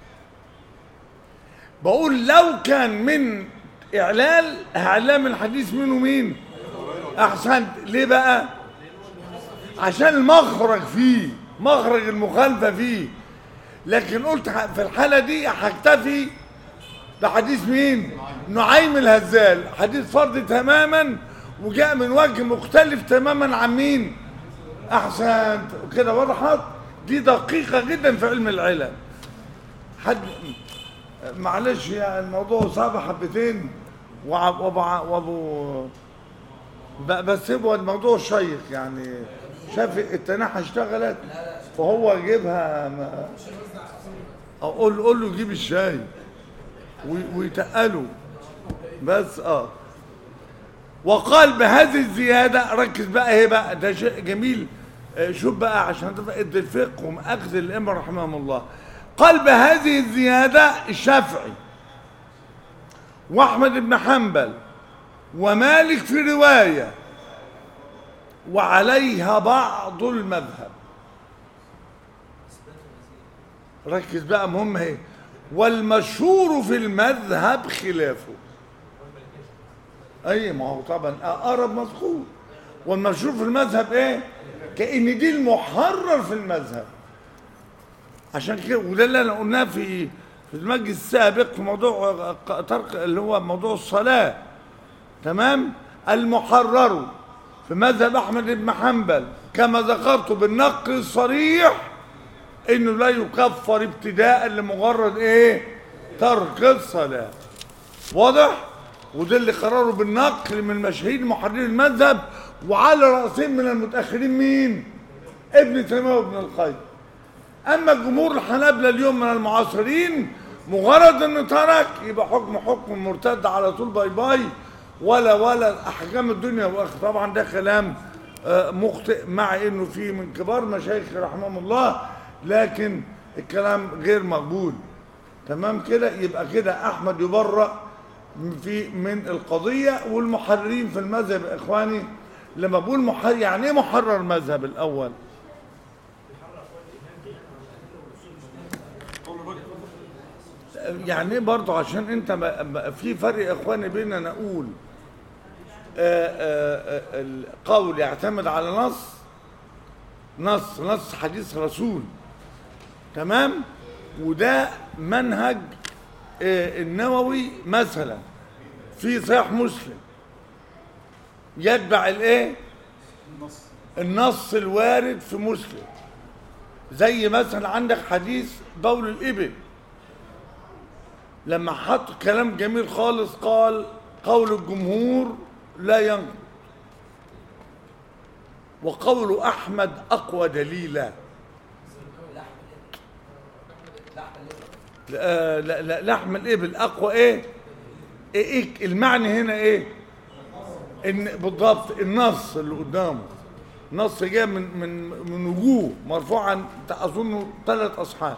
بقول لو كان من اعلال اعلام الحديث مين ومين احسنت ليه بقى عشان المخرج فيه مخرج المخالفه فيه لكن قلت في الحاله دي هكتفي بحديث مين نعيم الهزال حديث فرد تماما وجاء من وجه مختلف تماما عن مين احسنت كده وضحت دي دقيقه جدا في علم العلم حد معلش يعني الموضوع صعب حبتين وع- وبع- وابو ب- بس هو الموضوع شيق يعني شاف التناحة اشتغلت فهو جيبها ما اقول له قول له جيب الشاي وي- ويتقله بس اه وقال بهذه الزيادة ركز بقى ايه بقى ده شيء جميل آه، شوف بقى عشان تبقى ادي الفقه ومأخذ الأئمة رحمهم الله قال بهذه الزيادة الشافعي وأحمد بن حنبل ومالك في رواية وعليها بعض المذهب ركز بقى مهم اهي والمشهور في المذهب خلافه اي ما هو طبعا اقرب مذكور والمشهور في المذهب ايه كان دي المحرر في المذهب عشان كده وده اللي انا قلناه في في المجلس السابق في موضوع ترك اللي هو موضوع الصلاه تمام المحرر في مذهب احمد بن حنبل كما ذكرت بالنقل الصريح انه لا يكفر ابتداء لمجرد ايه ترك الصلاه واضح وده اللي قرروا بالنقل من مشاهير محررين المذهب وعلى راسهم من المتاخرين مين ابن تيميه وابن القيم اما جمهور الحنابلة اليوم من المعاصرين مجرد انه ترك يبقى حكم حكم مرتد على طول باي باي ولا ولا احكام الدنيا واخر طبعا ده كلام آه، مخطئ مع انه فيه من كبار مشايخ رحمهم الله لكن الكلام غير مقبول تمام كده يبقى كده احمد يبرأ في من القضية والمحررين في المذهب يا اخواني لما بقول محرر يعني ايه محرر مذهب الاول يعني ايه برضه عشان انت ما ما- في فرق يا اخواني بين ان اقول آه، آه، آه، القول يعتمد على نص نص نص حديث رسول تمام وده منهج آه، النووي مثلا في صحيح مسلم يتبع الايه النص الوارد في مسلم زي مثلا عندك حديث بول الابل لما حط كلام جميل خالص قال قول الجمهور لا ينقض وقول احمد اقوى دليلا لا لا لا لحم الابل اقوى ايه ايه, إيه المعنى هنا ايه ان بالضبط النص اللي قدامه نص جاء من من من وجوه مرفوعا اظن ثلاث اصحاب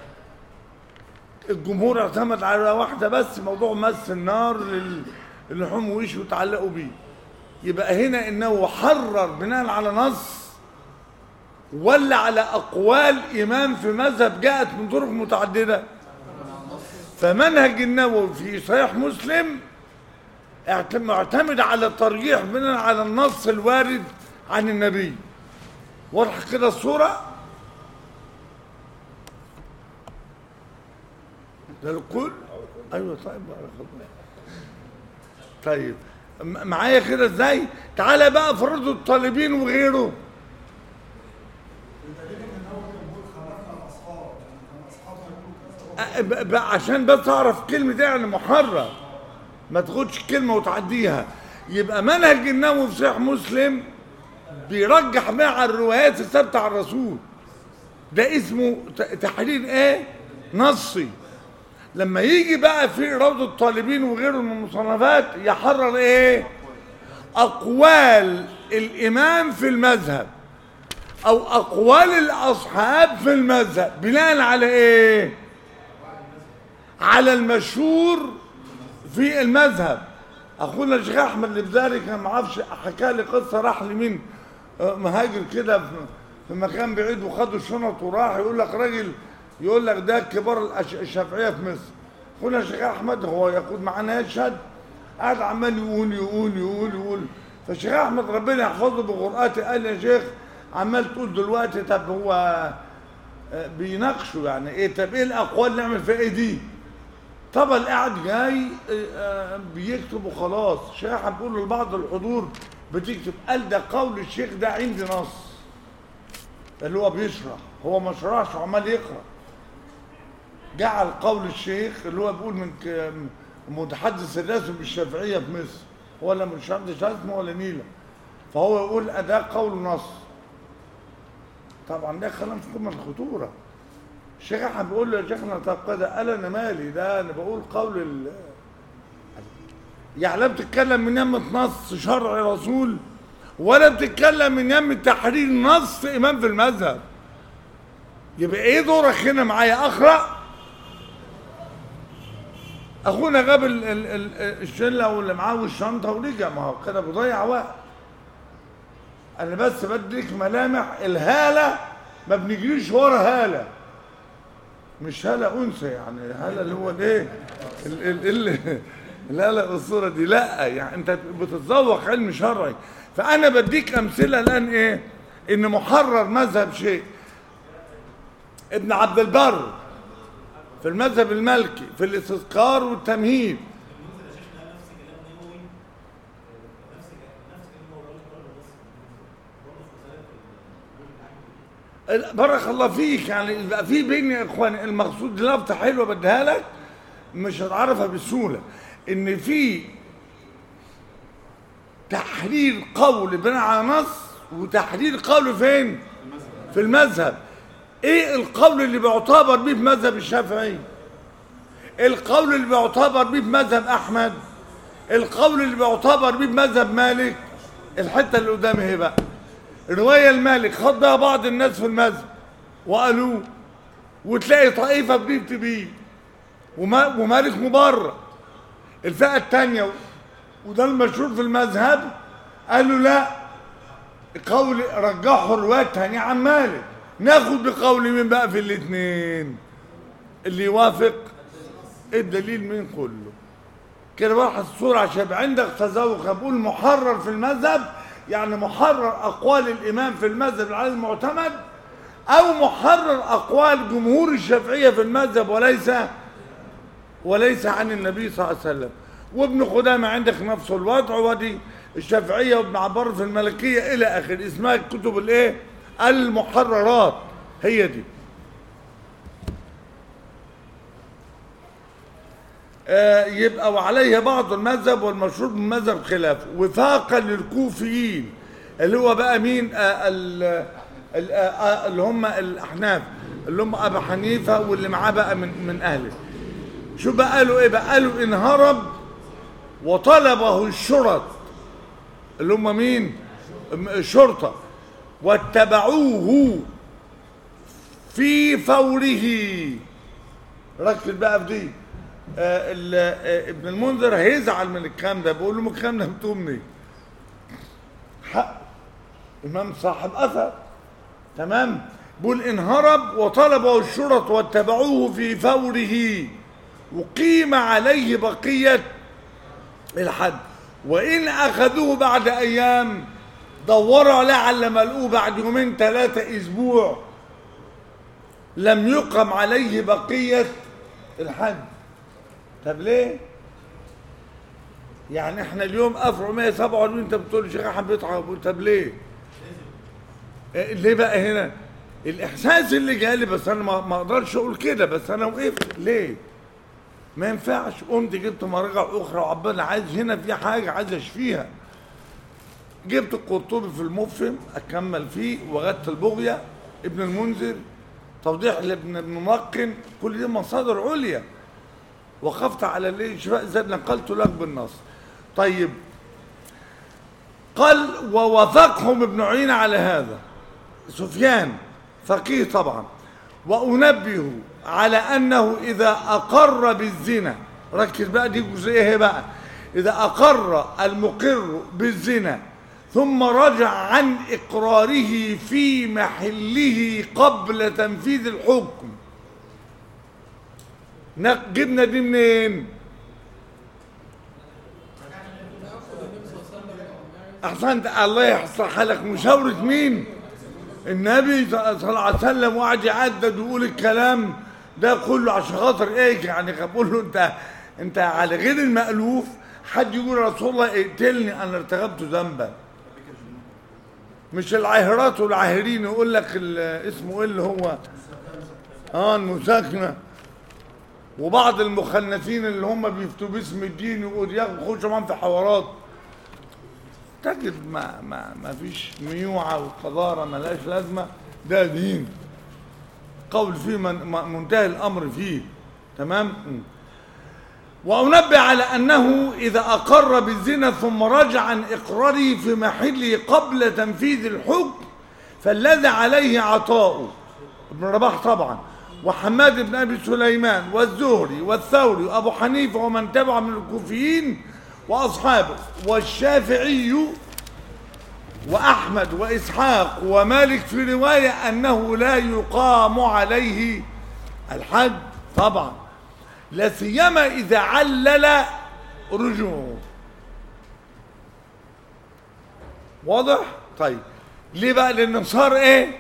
الجمهور اعتمد على واحده بس موضوع مس النار لل- اللحوم ويش وتعلقوا بيه يبقى هنا انه حرر بناء على نص ولا على اقوال امام في مذهب جاءت من طرق متعدده فمنهج النووي في صحيح مسلم اعت- معتمد على الترجيح بناء على النص الوارد عن النبي واضح كده الصوره ده الكل ايوه طيب بارك الله طيب م- معايا كده ازاي تعالى بقى فرض الطالبين وغيره أ- ب- ب- عشان بس اعرف كلمه دي يعني محرر ما تاخدش كلمه وتعديها يبقى منهج النووي في صحيح مسلم بيرجح مع الروايات الثابته عن الرسول ده اسمه ت- تحرير ايه نصي لما يجي بقى في روض الطالبين وغيره من المصنفات يحرر ايه اقوال الامام في المذهب او اقوال الاصحاب في المذهب بناء على ايه على المشهور في المذهب اخونا الشيخ احمد الابزاري كان ما اعرفش حكى لي قصه راح لمين آه، مهاجر كده في في مكان بعيد وخدوا الشنط وراح يقول لك راجل يقول لك ده كبار الأش- الشافعيه في مصر اخونا الشيخ احمد هو يقود معانا يشهد قاعد عمال يقول يقول يقول يقول فالشيخ احمد ربنا يحفظه بقرآته قال يا شيخ عمال تقول دلوقتي طب هو آه، بيناقشوا يعني ايه طب ايه الاقوال نعمل فيها ايه دي طبعا قاعد جاي آه، بيكتب وخلاص الشيخ بيقول لبعض الحضور بتكتب قال ده قول الشيخ ده عندي نص اللي هو بيشرح هو ما شرحش وعمال يقرا جعل قول الشيخ اللي هو بيقول من ك- متحدث الرسم بالشافعيه في مصر ولا مش مش اسمه ولا نيله فهو يقول ده قول نص طبعا ده كلام في قمه الخطوره الشيخ احمد بيقول له يا شيخنا طب كده قال انا مالي ده انا بقول قول ال يعني لا بتتكلم من يم نص شرع رسول ولا بتتكلم من يم تحرير نص امام في المذهب يبقى ايه دورك هنا معايا اقرا اخونا جاب ال- ال- ال- الشله واللي معاه والشنطه ورجع ما هو كده بيضيع وقت انا بس بديك ملامح الهاله ما بنجريش ورا هاله مش هاله انثى يعني هاله اللي هو الايه ال- ال- ال- الهاله الصوره دي لا يعني انت بتتذوق علم شرعي فانا بديك امثله الان ايه ان محرر مذهب شيء ابن عبد البر في المذهب المالكي في الاستذكار والتمهيد بارك الله فيك يعني يبقى في بيني يا اخواني المقصود دي لفظه حلوه بديها لك مش هتعرفها بسهوله ان في تحرير قول بناء على نص وتحرير قول فين؟ في المذهب ايه القول اللي بيعتبر بيه في مذهب الشافعي؟ القول اللي بيعتبر بيه في مذهب احمد القول اللي بيعتبر بيه في مذهب مالك الحته اللي قدامي اهي بقى روايه المالك خد بها بعض الناس في المذهب وقالوه وتلاقي طائفه بتفتي بيه وما- ومالك مبرر الفئه الثانيه وده المشهور في المذهب قالوا لا قول رجحوا الروايه الثانيه عن مالك ناخد بقول مين بقى في الاثنين اللي يوافق الدليل من كله كده بلحظ الصورة عشان يبقى عندك تذوق بقول محرر في المذهب يعني محرر أقوال الإمام في المذهب العالي المعتمد أو محرر أقوال جمهور الشافعية في المذهب وليس وليس عن النبي صلى الله عليه وسلم وابن قدامة عندك نفس الوضع ودي الشافعية وابن عبار في الملكية إلى آخر اسمها الكتب الإيه المحررات هي دي آه، يبقى وعليه بعض المذهب والمشهور بالمذهب خلافه وفاقا للكوفيين اللي هو بقى مين آه، ال- ال- آه، اللي هم الاحناف اللي هم ابو حنيفه واللي معاه بقى من من اهله شو بقى قالوا ايه بقى قالوا ان هرب وطلبه الشرط اللي هم مين م- الشرطه واتبعوه في فوره ركز بقى في دي آه ال- آه ابن المنذر هيزعل من الكلام ده بقول له من الكلام ده انتوا منين حق امام صاحب اثر تمام بيقول ان هرب وطلبه الشرط واتبعوه في فوره وقيم عليه بقيه الحد وان اخذوه بعد ايام دوروا عليه على ما لقوه بعد يومين ثلاثه اسبوع لم يقم عليه بقيه الحد طب ليه؟ يعني احنا اليوم 1447 انت بتقول الشيخ احمد بيضحك بقول طب ليه؟ إيه ليه بقى هنا؟ الاحساس اللي جالي بس انا ما ما اقدرش اقول كده بس انا وقفت ليه؟ ما ينفعش قمت جبت مراجع اخرى وعبال عايز هنا في حاجه عايز اشفيها جبت القرطبي في المفهم اكمل فيه وغدت البغيه ابن المنذر توضيح لابن ابن ملقن كل دي مصادر عليا وقفت على الايه شفاء زاد نقلت لك بالنص طيب قال ووافقهم ابن عيينة على هذا سفيان فقيه طبعا وأنبه على أنه إذا أقر بالزنا ركز بقى دي جزئية اهي بقى إذا أقر المقر بالزنا ثم رجع عن إقراره في محله قبل تنفيذ الحكم نق- جبنا دي منين؟ احسنت الله يحصل حالك مشاورة مين؟ النبي صلى الله عليه وسلم وقعد يعدد ويقول الكلام ده كله عشان خاطر ايه يعني بقول له انت انت على غير المألوف حد يقول يا رسول الله اقتلني انا ارتكبت ذنبا مش العاهرات والعاهرين يقول لك ال- اسمه ايه اللي هو اه المساكنه وبعض المخنثين اللي هم بيفتوا باسم الدين يقول ياخدوا يخشوا معاهم في حوارات تجد ما ما ما فيش ميوعه وقذاره ملهاش لازمه ده دين القول فيه من م- منتهي الأمر فيه تمام م. وأنبه على أنه إذا أقر بالزنا ثم رجع عن إقراره في محله قبل تنفيذ الحكم فالذي عليه عطاؤه ابن رباح طبعا وحماد بن أبي سليمان والزهري والثوري وأبو حنيفة ومن تبع من الكوفيين وأصحابه والشافعي وأحمد وإسحاق ومالك في رواية أنه لا يقام عليه الحد طبعا لا سيما إذا علل رجوعه واضح؟ طيب ليه بقى؟ لأن صار إيه؟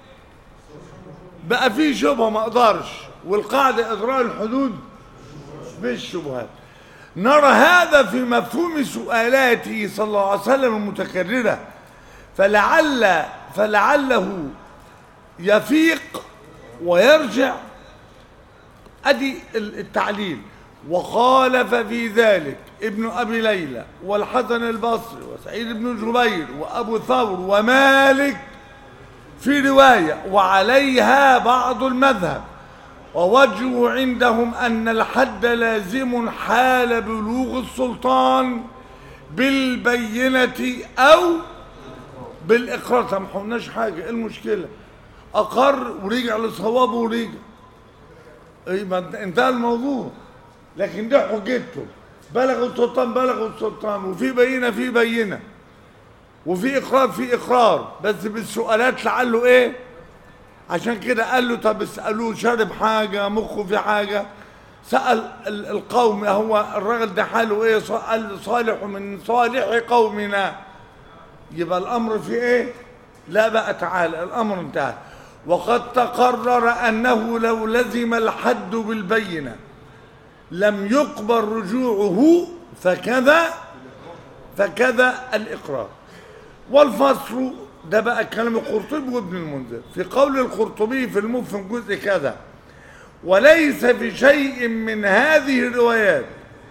بقى في شبهة ما أقدرش والقاعدة إدراء الحدود بالشبهات نرى هذا في مفهوم سؤالاته صلى الله عليه وسلم المتكررة فلعل فلعله يفيق ويرجع ادي التعليل وخالف في ذلك ابن ابي ليلى والحسن البصري وسعيد بن جبير وابو ثور ومالك في روايه وعليها بعض المذهب ووجهه عندهم ان الحد لازم حال بلوغ السلطان بالبينه او بالاقرار طب ما قلناش حاجه ايه المشكله اقر ورجع لصوابه ورجع ايه ما انتهى الموضوع لكن ده حجته بلغ السلطان بلغ السلطان وفي بينه في بينه وفي اقرار في اقرار بس بالسؤالات لعله ايه عشان كده قال له طب اسالوه شرب حاجه مخه في حاجه سال ال- القوم هو الراجل ده حاله ايه قال صالح من صالح قومنا يبقى الامر في ايه لا بقى تعالى الامر انتهى وقد تقرر انه لو لزم الحد بالبينه لم يقبل رجوعه فكذا فكذا الاقرار والفصل ده بقى كلام القرطبي وابن المنذر في قول القرطبي في المفهم جزء كذا وليس في شيء من هذه الروايات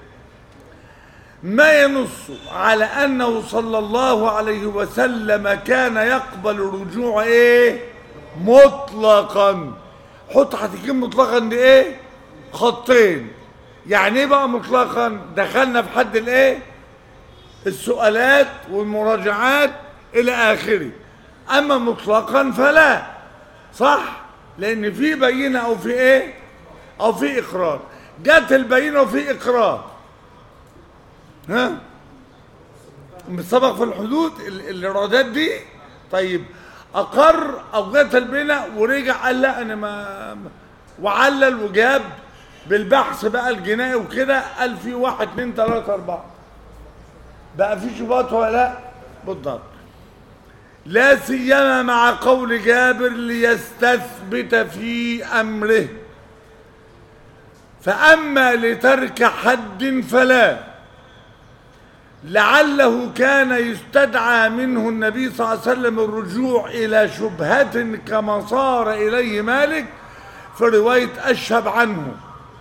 ما ينص على انه صلى الله عليه وسلم كان يقبل الرجوع ايه مطلقا حط هتجيب مطلقا دي ايه خطين يعني ايه بقى مطلقا دخلنا في حد الايه السؤالات والمراجعات الى اخره اما مطلقا فلا صح لان في بينه او في ايه او في اقرار جت البينه وفي اقرار ها سبق في الحدود ال- الايرادات دي طيب اقر او جت البينه ورجع قال لا انا ما وعلل وجاب بالبحث بقى الجنائي وكده قال في واحد اتنين تلاته اربعه بقى في شبهات ولا لا بالضبط لا سيما مع قول جابر ليستثبت في امره فاما لترك حد فلا لعله كان يستدعى منه النبي صلى الله عليه وسلم الرجوع الى شبهه كما صار اليه مالك في روايه اشهب عنه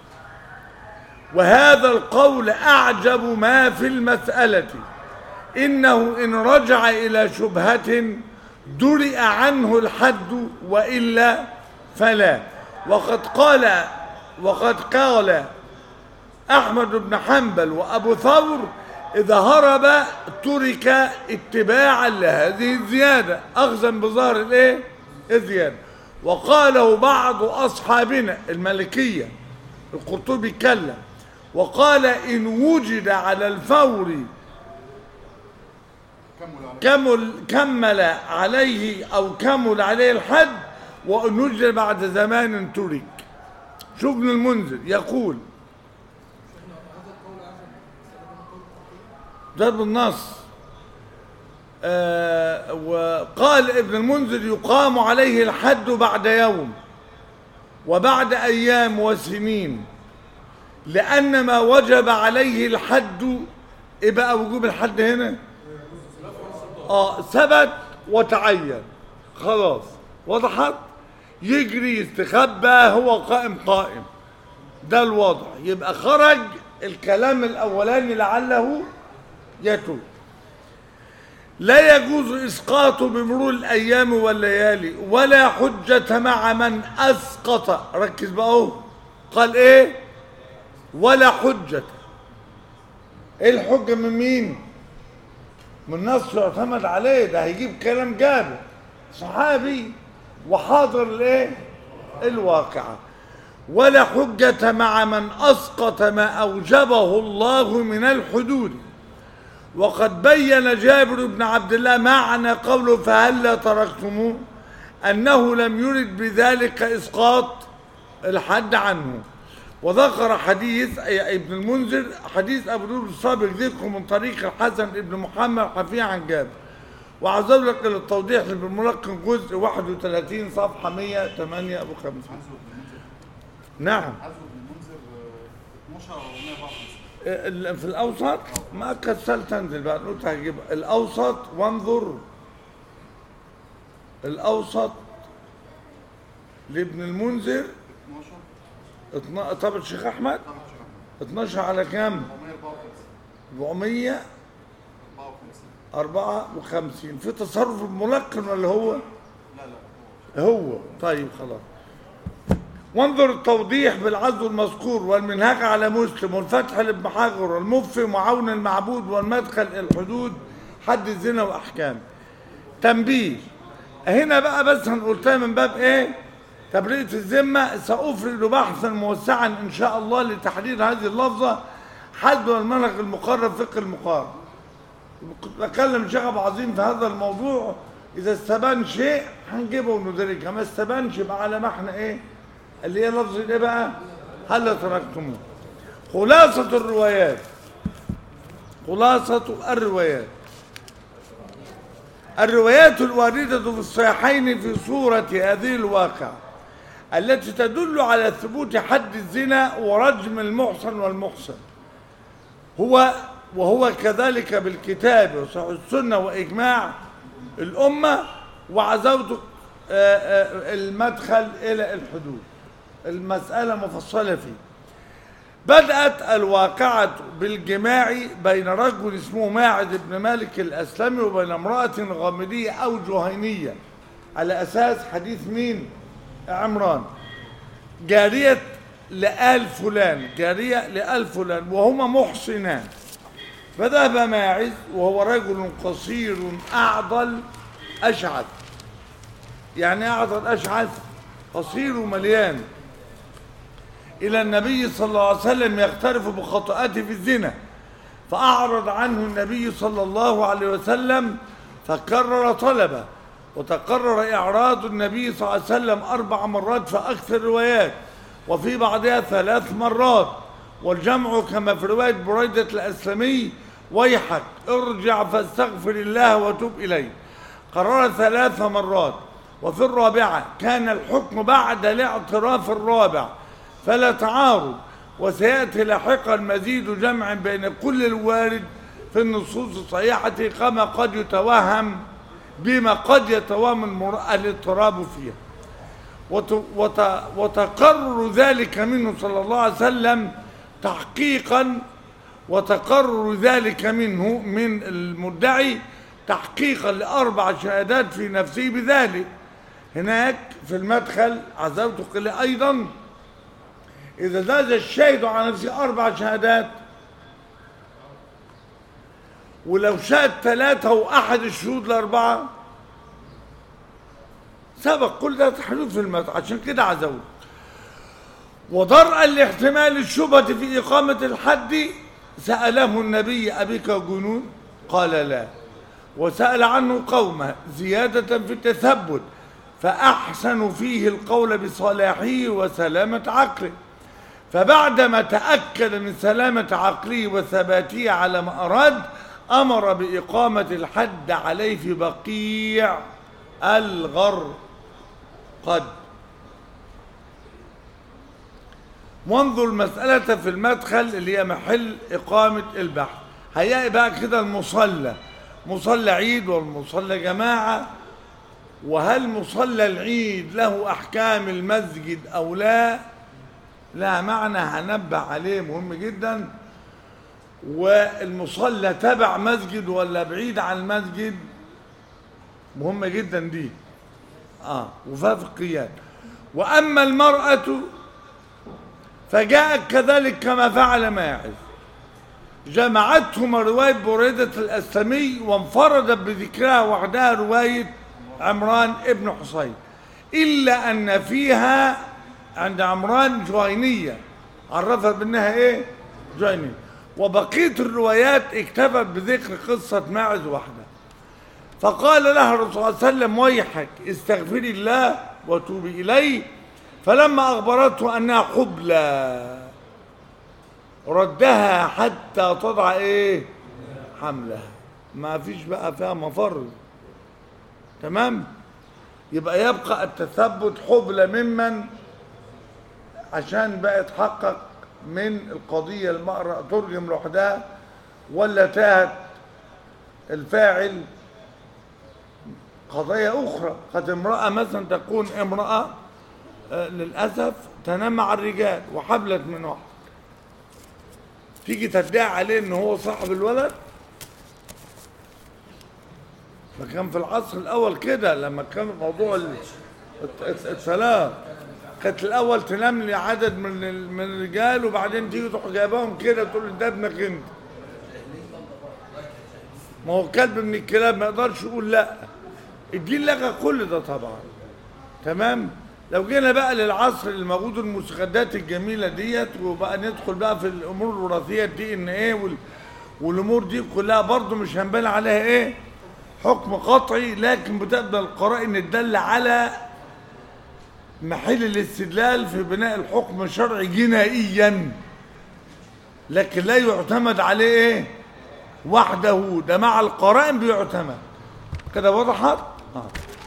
وهذا القول اعجب ما في المساله انه ان رجع الى شبهه درئ عنه الحد والا فلا وقد قال وقد قال احمد بن حنبل وابو ثور اذا هرب ترك اتباعا لهذه الزياده اخذا بظهر الايه الزياده وقاله بعض اصحابنا المالكيه القرطبي اتكلم وقال ان وجد على الفور كمل كمل عليه او كمل عليه الحد وان وجد بعد زمان ترك شوف ابن المنذر يقول ضرب النص آه وقال ابن المنذر يقام عليه الحد بعد يوم وبعد ايام وسنين لان ما وجب عليه الحد ايه بقى وجوب الحد هنا اه ثبت وتعين خلاص وضحت يجري يستخبى هو قائم قائم ده الوضع يبقى خرج الكلام الاولاني لعله يتوب لا يجوز إسقاطه بمرور الأيام والليالي ولا حجة مع من أسقط ركز بقى اهو قال إيه ولا حجة إيه الحجة من مين من نص يعتمد عليه ده هيجيب كلام جابر صحابي وحاضر الايه الواقعة ولا حجة مع من أسقط ما أوجبه الله من الحدود وقد بين جابر بن عبد الله معنى قوله فهلا تركتموه أنه لم يرد بذلك إسقاط الحد عنه وذكر حديث أي ابن المنذر حديث أبو داود السابق ذكره من طريق الحسن ابن محمد حفي عن جابر وعزو لك للتوضيح بالملقن جزء 31 صفحة 158 نعم عزو بن المنذر آه، 12 او 154 ال- في الأوسط ما كسلت انزل بقى قلت هجيب الأوسط وانظر الأوسط لابن المنذر 12 اتنا- طب الشيخ أحمد 12 12 على كام 454 454 في تصرف الملقن ولا هو لا لا هو هو طيب خلاص وانظر التوضيح بالعزو المذكور والمنهاج على مسلم والفتح لابن حجر والمفي معاون المعبود والمدخل الحدود حد الزنا واحكام تنبيه هنا بقى بس هنقولتها من باب ايه تبرئة الذمة سأفرد بحثا موسعا إن شاء الله لتحرير هذه اللفظة حد المنهج المقرر فقه المقارن كنت بكلم شيخ ابو عظيم في هذا الموضوع اذا استبان شيء هنجيبه وندركها ما استبانش يبقى على ما احنا ايه اللي هي لفظ ايه بقى هل تركتموه خلاصة الروايات خلاصة الروايات الروايات الواردة في الصحيحين في صورة هذه الواقع التي تدل على ثبوت حد الزنا ورجم المحصن والمحصن هو وهو كذلك بالكتاب وصحيح السنة وإجماع الأمة وعزوت آه، آه، المدخل إلى الحدود المسألة مفصلة فيه بدأت الواقعة بالجماع بين رجل اسمه ماعز بن مالك الأسلمي وبين امرأة غامدية أو جهينية على أساس حديث مين؟ عمران جارية لآل فلان جارية لآل فلان وهما محسنان فذهب ماعز وهو رجل قصير أعضل أشعث يعني أعضل أشعث قصير ومليان إلى النبي صلى الله عليه وسلم يقترف بخطئاته في الزنا فأعرض عنه النبي صلى الله عليه وسلم فكرر طلبه وتقرر إعراض النبي صلى الله عليه وسلم أربع مرات في أكثر الروايات وفي بعضها ثلاث مرات والجمع كما في رواية بريدة الأسلمي ويحك ارجع فاستغفر الله وتوب إليه قرر ثلاث مرات وفي الرابعة كان الحكم بعد الاعتراف الرابع فلا تعارض وسيأتي لاحقا مزيد جمع بين كل الوارد في النصوص الصحيحة كما قد يتوهم بما قد يتوهم المرأة الاضطراب فيها وت- وت- وتقرر ذلك منه صلى الله عليه وسلم تحقيقا وتقرر ذلك منه من المدعي تحقيقا لأربع شهادات في نفسه بذلك هناك في المدخل عزوت قل أيضا إذا زاد الشاهد على نفسه أربع شهادات ولو شهد ثلاثة وأحد الشهود الأربعة سبق كل ده حدود في المدخل عشان كده عزوت وضرأ لاحتمال الشبهة في إقامة الحد سأله النبي أبيك جنون قال لا وسأل عنه قومه زيادة في التثبت فأحسنوا فيه القول بصلاحه وسلامة عقله فبعدما تأكد من سلامة عقله وثباته على ما أراد أمر بإقامة الحد عليه في بقيع الغرقد وانظر المسألة في المدخل اللي هي محل إقامة البحث هيلاقي بقى كده المصلى مصلى عيد والمصلى جماعة وهل مصلى العيد له أحكام المسجد أو لا لا معنى هنبه عليه مهم جدا والمصلى تبع مسجد ولا بعيد عن المسجد مهمة جدا دي اه وفيها فقهيات واما المرأة فجاءت كذلك كما فعل ماعز جمعتهما رواية بريدة الأسلمي وانفردت بذكرها وحدها رواية عمران ابن حصين إلا أن فيها عند عمران جهينية عرفها بأنها إيه؟ جهينية وبقية الروايات اكتفت بذكر قصة ماعز وحده فقال لها الرسول صلى الله عليه وسلم ويحك استغفري الله وتوبي إليه فلما أخبرته أنها حبلى ردها حتى تضع ايه حملها ما فيش بقى فيها مفر تمام يبقى يبقى التثبت حبلى ممن عشان بقى يتحقق من القضية المرأة ترجم لوحدها ولا تاهت الفاعل قضايا أخرى قد امرأة مثلا تكون امرأة آه، للأسف تنام مع الرجال وحبلت من واحد تيجي تدعي عليه ان هو صاحب الولد ما كان في العصر الاول كده لما كان موضوع ال- الت- الت- الثلاث كانت الاول تنام لي عدد من ال- من الرجال وبعدين تيجي تروح جايباهم كده تقول لي ده ابنك انت ما هو كلب من الكلاب ما يقدرش يقول لا الدين لغى كل ده طبعا تمام لو جينا بقى للعصر الموجود المستجدات الجميله ديت وبقى ندخل بقى في الامور الوراثيه الدي ان ايه وال... والامور دي كلها برضه مش هنبان عليها ايه حكم قطعي لكن بتقبل القرائن الداله على محل الاستدلال في بناء الحكم الشرعي جنائيا لكن لا يعتمد عليه ايه وحده ده مع القرائن بيعتمد كده وضحت آه.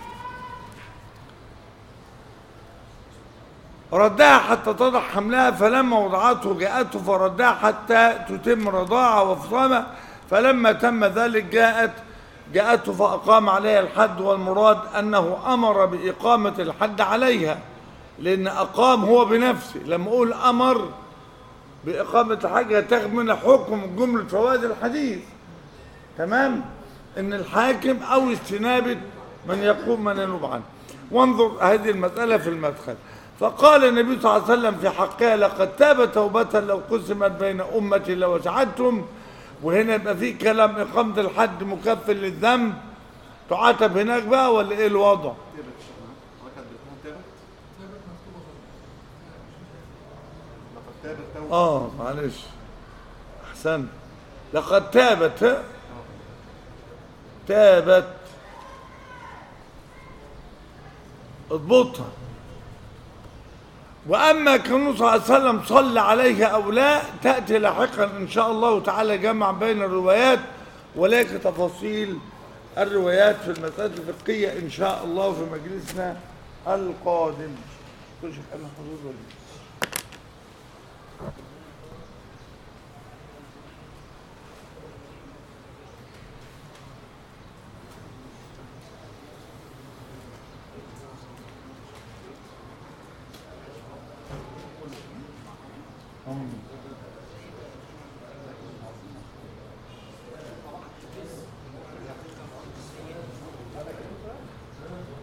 ردها حتى تضع حملها فلما وضعته جاءته فردها حتى تتم رضاعة وفطامة فلما تم ذلك جاءت جاءته فأقام عليها الحد والمراد أنه أمر بإقامة الحد عليها لأن أقام هو بنفسه لما أقول أمر بإقامة الحاجة تاخد منها حكم جملة فوائد الحديث تمام ان الحاكم او استنابه من يقوم من ينوب عنه وانظر هذه المسألة في المدخل فقال النبي صلى الله عليه وسلم في حقها لقد تاب توبة لو قسمت بين أمتي لوسعتهم وهنا يبقى في كلام إقامة الحد مكفل للذنب تعاتب هناك بقى ولا إيه الوضع؟ حضرتك بتكون تابت لقد تابت توبة آه معلش أحسنت لقد تابت ها؟ تابت اضبطها واما كان صلى الله عليه وسلم صلى عليها او لا تاتي لاحقا ان شاء الله تعالى جمع بين الروايات ولكن تفاصيل الروايات في المسائل الفقهيه ان شاء الله في مجلسنا القادم تشوف انا حضور ولا إيه؟ أم.